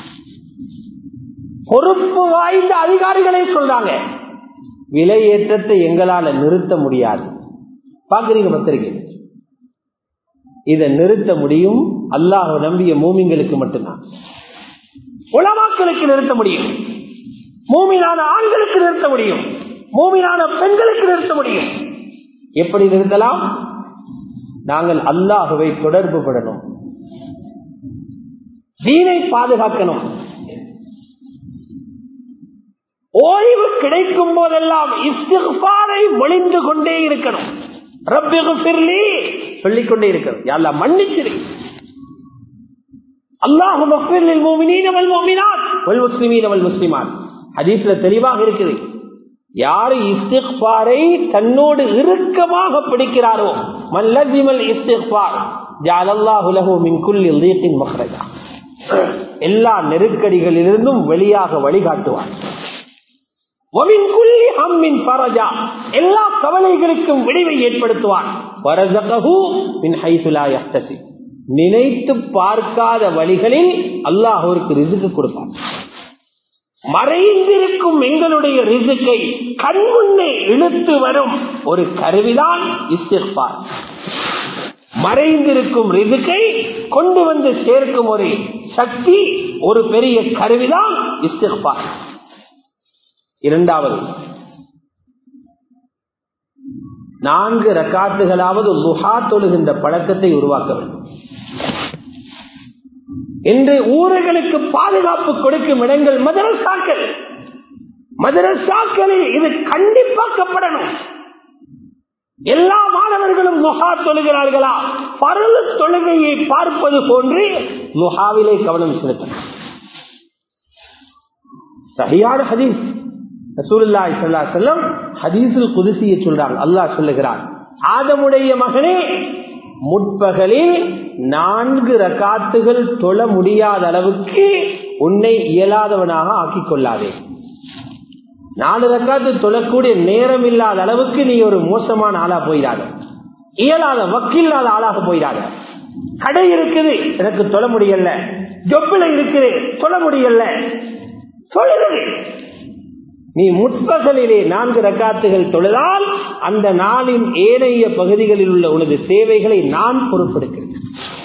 பொறுப்பு வாய்ந்த அதிகாரிகளே சொல்றாங்க விலை ஏற்றத்தை எங்களால நிறுத்த முடியாது பாக்குறீங்க பத்திரிகை இதை நிறுத்த முடியும் அல்லாஹ் நம்பிய மூமிங்களுக்கு மட்டும்தான் உலமாக்களுக்கு நிறுத்த முடியும் மூமினான ஆண்களுக்கு நிறுத்த முடியும் மூமினான பெண்களுக்கு நிறுத்த முடியும் எப்படி நிறுத்தலாம் நாங்கள் அல்லாஹுவை தொடர்பு படணும் தீனை பாதுகாக்கணும் ஓய்வு கிடைக்கும் போதெல்லாம் இஸ்திஃபாரை ஒளிந்து கொண்டே இருக்கணும் ரப்பிகு பிர்லி சொல்லிக் கொண்டே இருக்கணும் யாழ்லா மன்னிச்சிரு அல்லாஹு மக்ஃபிரில் முஃமினீன வல் முஃமினாத் வல் முஸ்லிமீன வல் முஸ்லிமாத் ஹதீஸ்ல தெளிவாக இருக்குது யாரு இஸ்திஃபாரை தன்னோடு இறுக்கமாக பிடிக்கிறாரோ மல்லஜிமல் இஸ்திஃபார் ஜஅலல்லாஹு லஹு மின் குல்லி ضيقٍ மக்ரஜா எல்லா நெருக்கடிகளிலிருந்தும் வெளியாக வழிகாட்டுவார் எல்லா கவலைகளுக்கும் விளைவை ஏற்படுத்துவான் நினைத்து பார்க்காத வழிகளில் அல்லாஹ் அவருக்கு ரிசுக்கு கொடுப்பான் மறைந்திருக்கும் எங்களுடைய ரிசுக்கை கண்முன்னே இழுத்து வரும் ஒரு கருவிதான் இஸ்திஃபார் மறைந்திருக்கும் ரிதுக்கை கொண்டு வந்து சேர்க்கும் ஒரு சக்தி ஒரு பெரிய கருவிதான் இஸ்திஃபா இரண்டாவது நான்கு ரக்காத்துகளாவது லுஹா தொழுகின்ற பழக்கத்தை உருவாக்க வேண்டும் இன்று ஊர்களுக்கு பாதுகாப்பு கொடுக்கும் இடங்கள் மதரசாக்கள் மதரசாக்களில் இது கண்டிப்பாக்கப்படணும் எல்லா மாணவர்களும் முகா தொழுகிறார்களா பரல தொழுகையை பார்ப்பது போன்று முகாவிலே கவனம் செலுத்தணும் சரியான ஹதீஸ் ரசூலுல்லாஹி ஸல்லல்லாஹு அலைஹி வஸல்லம் ஹதீஸில் குதிசியை சொல்றாங்க அல்லாஹ் சொல்லுகிறான் ஆதமுடைய மகனே முற்பகலில் நான்கு ரகாத்துகள் தொழ முடியாத அளவுக்கு உன்னை இயலாதவனாக ஆக்கிக் கொள்ளாதே நாலு ரக்காத்து தொழக்கூடிய நேரம் இல்லாத அளவுக்கு நீ ஒரு மோசமான ஆளா போயிடாத இயலாத வக்கில்லாத ஆளாக போயிடாத கடை இருக்குது எனக்கு தொழ முடியல ஜொப்பில இருக்குது தொழ முடியல தொழுகிறது நீ முற்பகலிலே நான்கு ரக்காத்துகள் தொழுதால் அந்த நாளின் ஏனைய பகுதிகளில் உள்ள உனது சேவைகளை நான் பொறுப்பெடுக்கிறேன்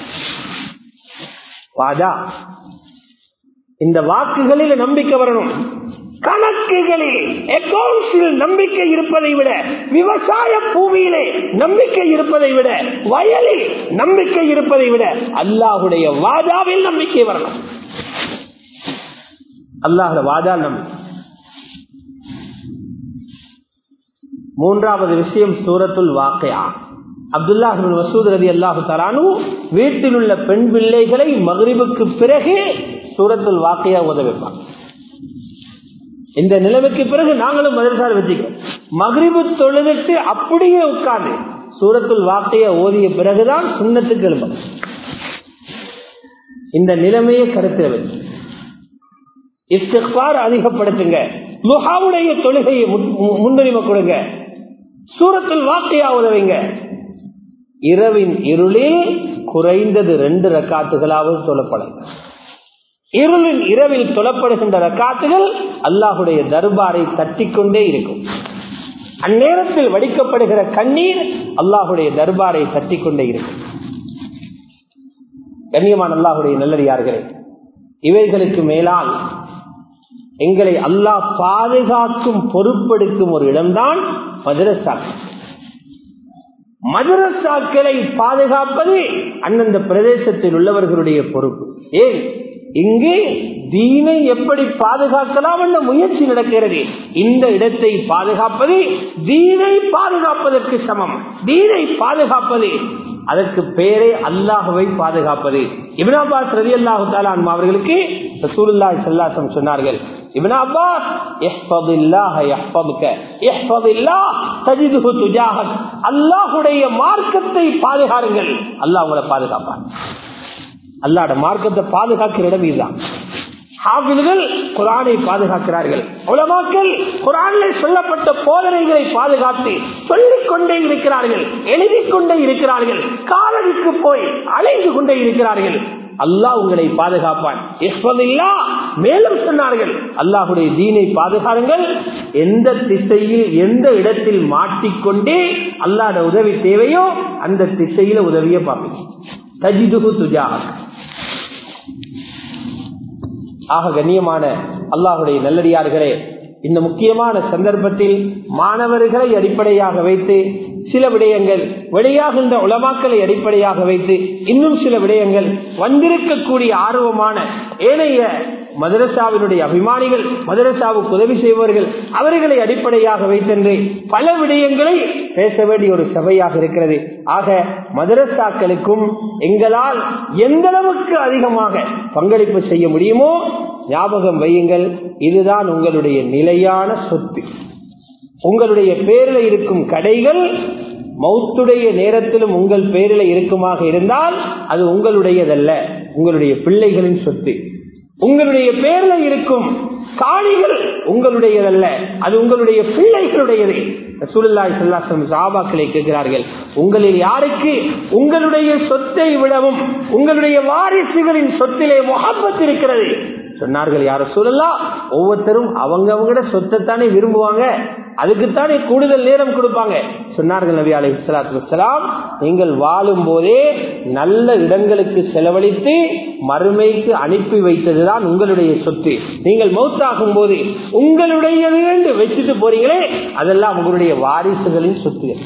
வாஜா இந்த வாக்குகளில் நம்பிக்கை வரணும் கணக்குகளில் அக்கௌண்ட்ஸில் நம்பிக்கை இருப்பதை விட விவசாய பூமியிலே நம்பிக்கை இருப்பதை விட வயலில் நம்பிக்கை இருப்பதை விட அல்லாஹுடைய வாதாவில் நம்பிக்கை வரணும் அல்லாஹுடைய வாதா நம்பிக்கை மூன்றாவது விஷயம் சூரத்துல் வாக்கையா அப்துல்லா மசூத் ரதி அல்லாஹு தலானு வீட்டில் உள்ள பெண் பிள்ளைகளை மகிழ்வுக்கு பிறகு சூரத்துல் வாக்கையா உதவிப்பாங்க இந்த நிலைமைக்கு பிறகு நாங்களும் மதரசால் வச்சுக்கிறோம் மகிழ்வு தொழுதுட்டு அப்படியே உட்கார்ந்து சூரத்துல் வாக்கைய ஓதிய பிறகுதான் சுண்ணத்துக்கு எழுப்ப இந்த நிலைமையை கருத்தில் வச்சு இஸ்திக்பார் அதிகப்படுத்துங்க முகாவுடைய தொழுகையை முன்னுரிமை கொடுங்க சூரத்தில் வாக்கையா உதவிங்க இரவின் இருளில் குறைந்தது ரெண்டு ரக்காத்துகளாவது தொழப்படும் இருளின் இரவில் தொழப்படுகின்ற ரக்காத்துகள் அல்லாஹுடைய தர்பாரை தட்டிக்கொண்டே இருக்கும் அந்நேரத்தில் வடிக்கப்படுகிற கண்ணீர் அல்லாஹுடைய தர்பாரை தட்டிக்கொண்டே இருக்கும் கண்ணியமான அல்லாஹுடைய நல்லடியார்களே இவைகளுக்கு மேலால் எங்களை அல்லாஹ் பாதுகாக்கும் பொறுப்பெடுக்கும் ஒரு இடம்தான் மதுரசாக்கள் மதுரசாக்களை பாதுகாப்பது அந்தந்த பிரதேசத்தில் உள்ளவர்களுடைய பொறுப்பு ஏன் இங்கே தீனை எப்படி பாதுகாக்கலாம் என்ற முயற்சி நடக்கிறது இந்த இடத்தை பாதுகாப்பது தீனை பாதுகாப்பதற்கு சமம் தீனை பாதுகாப்பது அதற்கு பேரே அல்லாஹுவை பாதுகாப்பது இபினாபாஸ் ரவி அல்லாஹு தாலான் அவர்களுக்கு ரசூலுல்லாஹி ஸல்லல்லாஹு சொன்னார்கள் இப்னு அப்பாஸ் இஹ்ஃபதில்லாஹ யஹ்ஃபதுக இஹ்ஃபதில்லாஹ் தஜிதுஹு துஜாஹக் அல்லாஹ்வுடைய மார்க்கத்தை பாதுகாருங்கள் அல்லாஹ் உங்களை பாதுகாப்பான் அல்லாஹ்ட மார்க்கத்தை பாதுகாக்கிற இடம் இதுதான் ஹாபில்கள் குரானை பாதுகாக்கிறார்கள் உலமாக்கள் குரானில் சொல்லப்பட்ட போதனைகளை பாதுகாத்து சொல்லிக் கொண்டே இருக்கிறார்கள் எழுதிக் கொண்டே இருக்கிறார்கள் காலடிக்கு போய் அலைந்து கொண்டே இருக்கிறார்கள் அல்லாஹ் உங்களை பாதுகாப்பான் மேலும் சொன்னார்கள் அல்லாஹுடைய தீனை பாதுகாருங்கள் எந்த திசையில் எந்த இடத்தில் மாட்டிக்கொண்டே அல்லாட உதவி தேவையோ அந்த திசையில உதவியை பார்ப்பீங்க தஜிதுகு துஜாக ஆக கண்ணியமான அல்லாஹுடைய நல்லடியார்களே இந்த முக்கியமான சந்தர்ப்பத்தில் மாணவர்களை அடிப்படையாக வைத்து சில விடயங்கள் வெளியாகின்ற உலமாக்களை அடிப்படையாக வைத்து இன்னும் சில விடயங்கள் வந்திருக்கக்கூடிய ஆர்வமான ஏனைய மதரசாவினுடைய அபிமானிகள் மதரசாவுக்கு உதவி செய்பவர்கள் அவர்களை அடிப்படையாக வைத்தென்று பல விடயங்களை பேச வேண்டிய ஒரு சபையாக இருக்கிறது ஆக மதரசாக்களுக்கும் எங்களால் எந்த அளவுக்கு அதிகமாக பங்களிப்பு செய்ய முடியுமோ ஞாபகம் வையுங்கள் இதுதான் உங்களுடைய நிலையான சொத்து உங்களுடைய பேரில் இருக்கும் கடைகள் மௌத்துடைய நேரத்திலும் உங்கள் பேரில் இருக்குமாக இருந்தால் அது உங்களுடையதல்ல உங்களுடைய பிள்ளைகளின் சொத்து உங்களுடைய பேரில் இருக்கும் காணிகள் உங்களுடையதல்ல அது உங்களுடைய பிள்ளைகளுடையது ரசூலுல்லாஹி ஸல்லல்லாஹு சாபாக்களை கேட்கிறார்கள் உங்களில் யாருக்கு உங்களுடைய சொத்தை விடவும் உங்களுடைய வாரிசுகளின் சொத்திலே முகப்பத் இருக்கிறது சொன்னார்கள் யார சொல்லலாம் ஒவ்வொருத்தரும் அவங்க அவங்களோட சொத்தைத்தானே விரும்புவாங்க அதுக்குத்தானே கூடுதல் நேரம் கொடுப்பாங்க சொன்னார்கள் நபி அலை வலாம் நீங்கள் வாழும் போதே நல்ல இடங்களுக்கு செலவழித்து மறுமைக்கு அனுப்பி வைத்ததுதான் உங்களுடைய சொத்து நீங்கள் மௌத்தாகும் போது உங்களுடைய வச்சுட்டு போறீங்களே அதெல்லாம் உங்களுடைய வாரிசுகளின் சொத்துகள்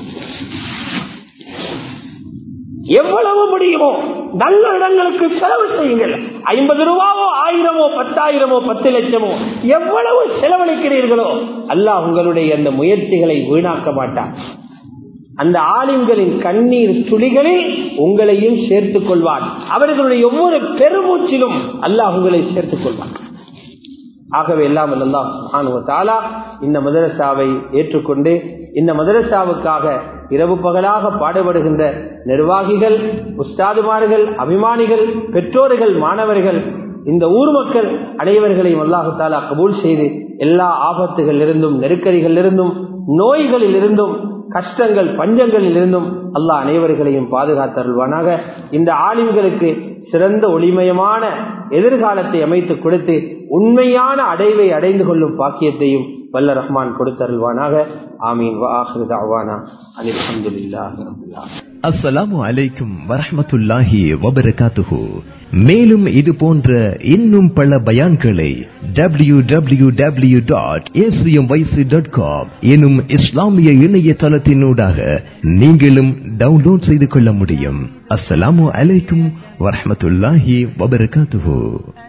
எவ்வளவு முடியுமோ நல்ல இடங்களுக்கு செலவு செய்யுங்கள் ஐம்பது ரூபாவோ ஆயிரமோ பத்தாயிரமோ பத்து லட்சமோ எவ்வளவு செலவழிக்கிறீர்களோ அல்லாஹ் உங்களுடைய அந்த முயற்சிகளை வீணாக்க மாட்டார் அந்த ஆலிம்களின் கண்ணீர் துளிகளில் உங்களையும் சேர்த்துக் கொள்வார் அவர்களுடைய ஒவ்வொரு பெருமூச்சிலும் அல்லாஹ் உங்களை சேர்த்துக் கொள்வார் ஆகவே எல்லாம் தாலா இந்த மதரசாவை ஏற்றுக்கொண்டு இந்த மதரசாவுக்காக இரவு பகலாக பாடுபடுகின்ற நிர்வாகிகள் உஸ்தாதுமார்கள் அபிமானிகள் பெற்றோர்கள் மாணவர்கள் இந்த ஊர் மக்கள் அனைவர்களையும் அல்லாஹு தாலா கபூல் செய்து எல்லா ஆபத்துகள் இருந்தும் நெருக்கடிகள் இருந்தும் நோய்களில் இருந்தும் கஷ்டங்கள் பஞ்சங்களில் இருந்தும் அல்லாஹ் அனைவர்களையும் பாதுகாத்தருள்வானாக இந்த ஆலிம்களுக்கு சிறந்த ஒளிமயமான எதிர்காலத்தை அமைத்து கொடுத்து உண்மையான அடைவை அடைந்து கொள்ளும் பாக்கியத்தையும் வல்ல ரஹ்மான் கொடுத்தருள்வானாக ஆமீன் அஸ்ஸலாமு அலைக்கும் வரஹமத்துல்லாஹி வபரகாத்துஹு மேலும் இது போன்ற இன்னும் பல பயான்களை W W W dot ACM Y C காம் எனும் இஸ்லாமிய இணையதளத்தினூடாக நீங்களும் டவுன்லோட் செய்து கொள்ள முடியும் அஸ்ஸலாமு அலைக்கும் வரஹமத்துல்லாஹி வபரகாத்துஹு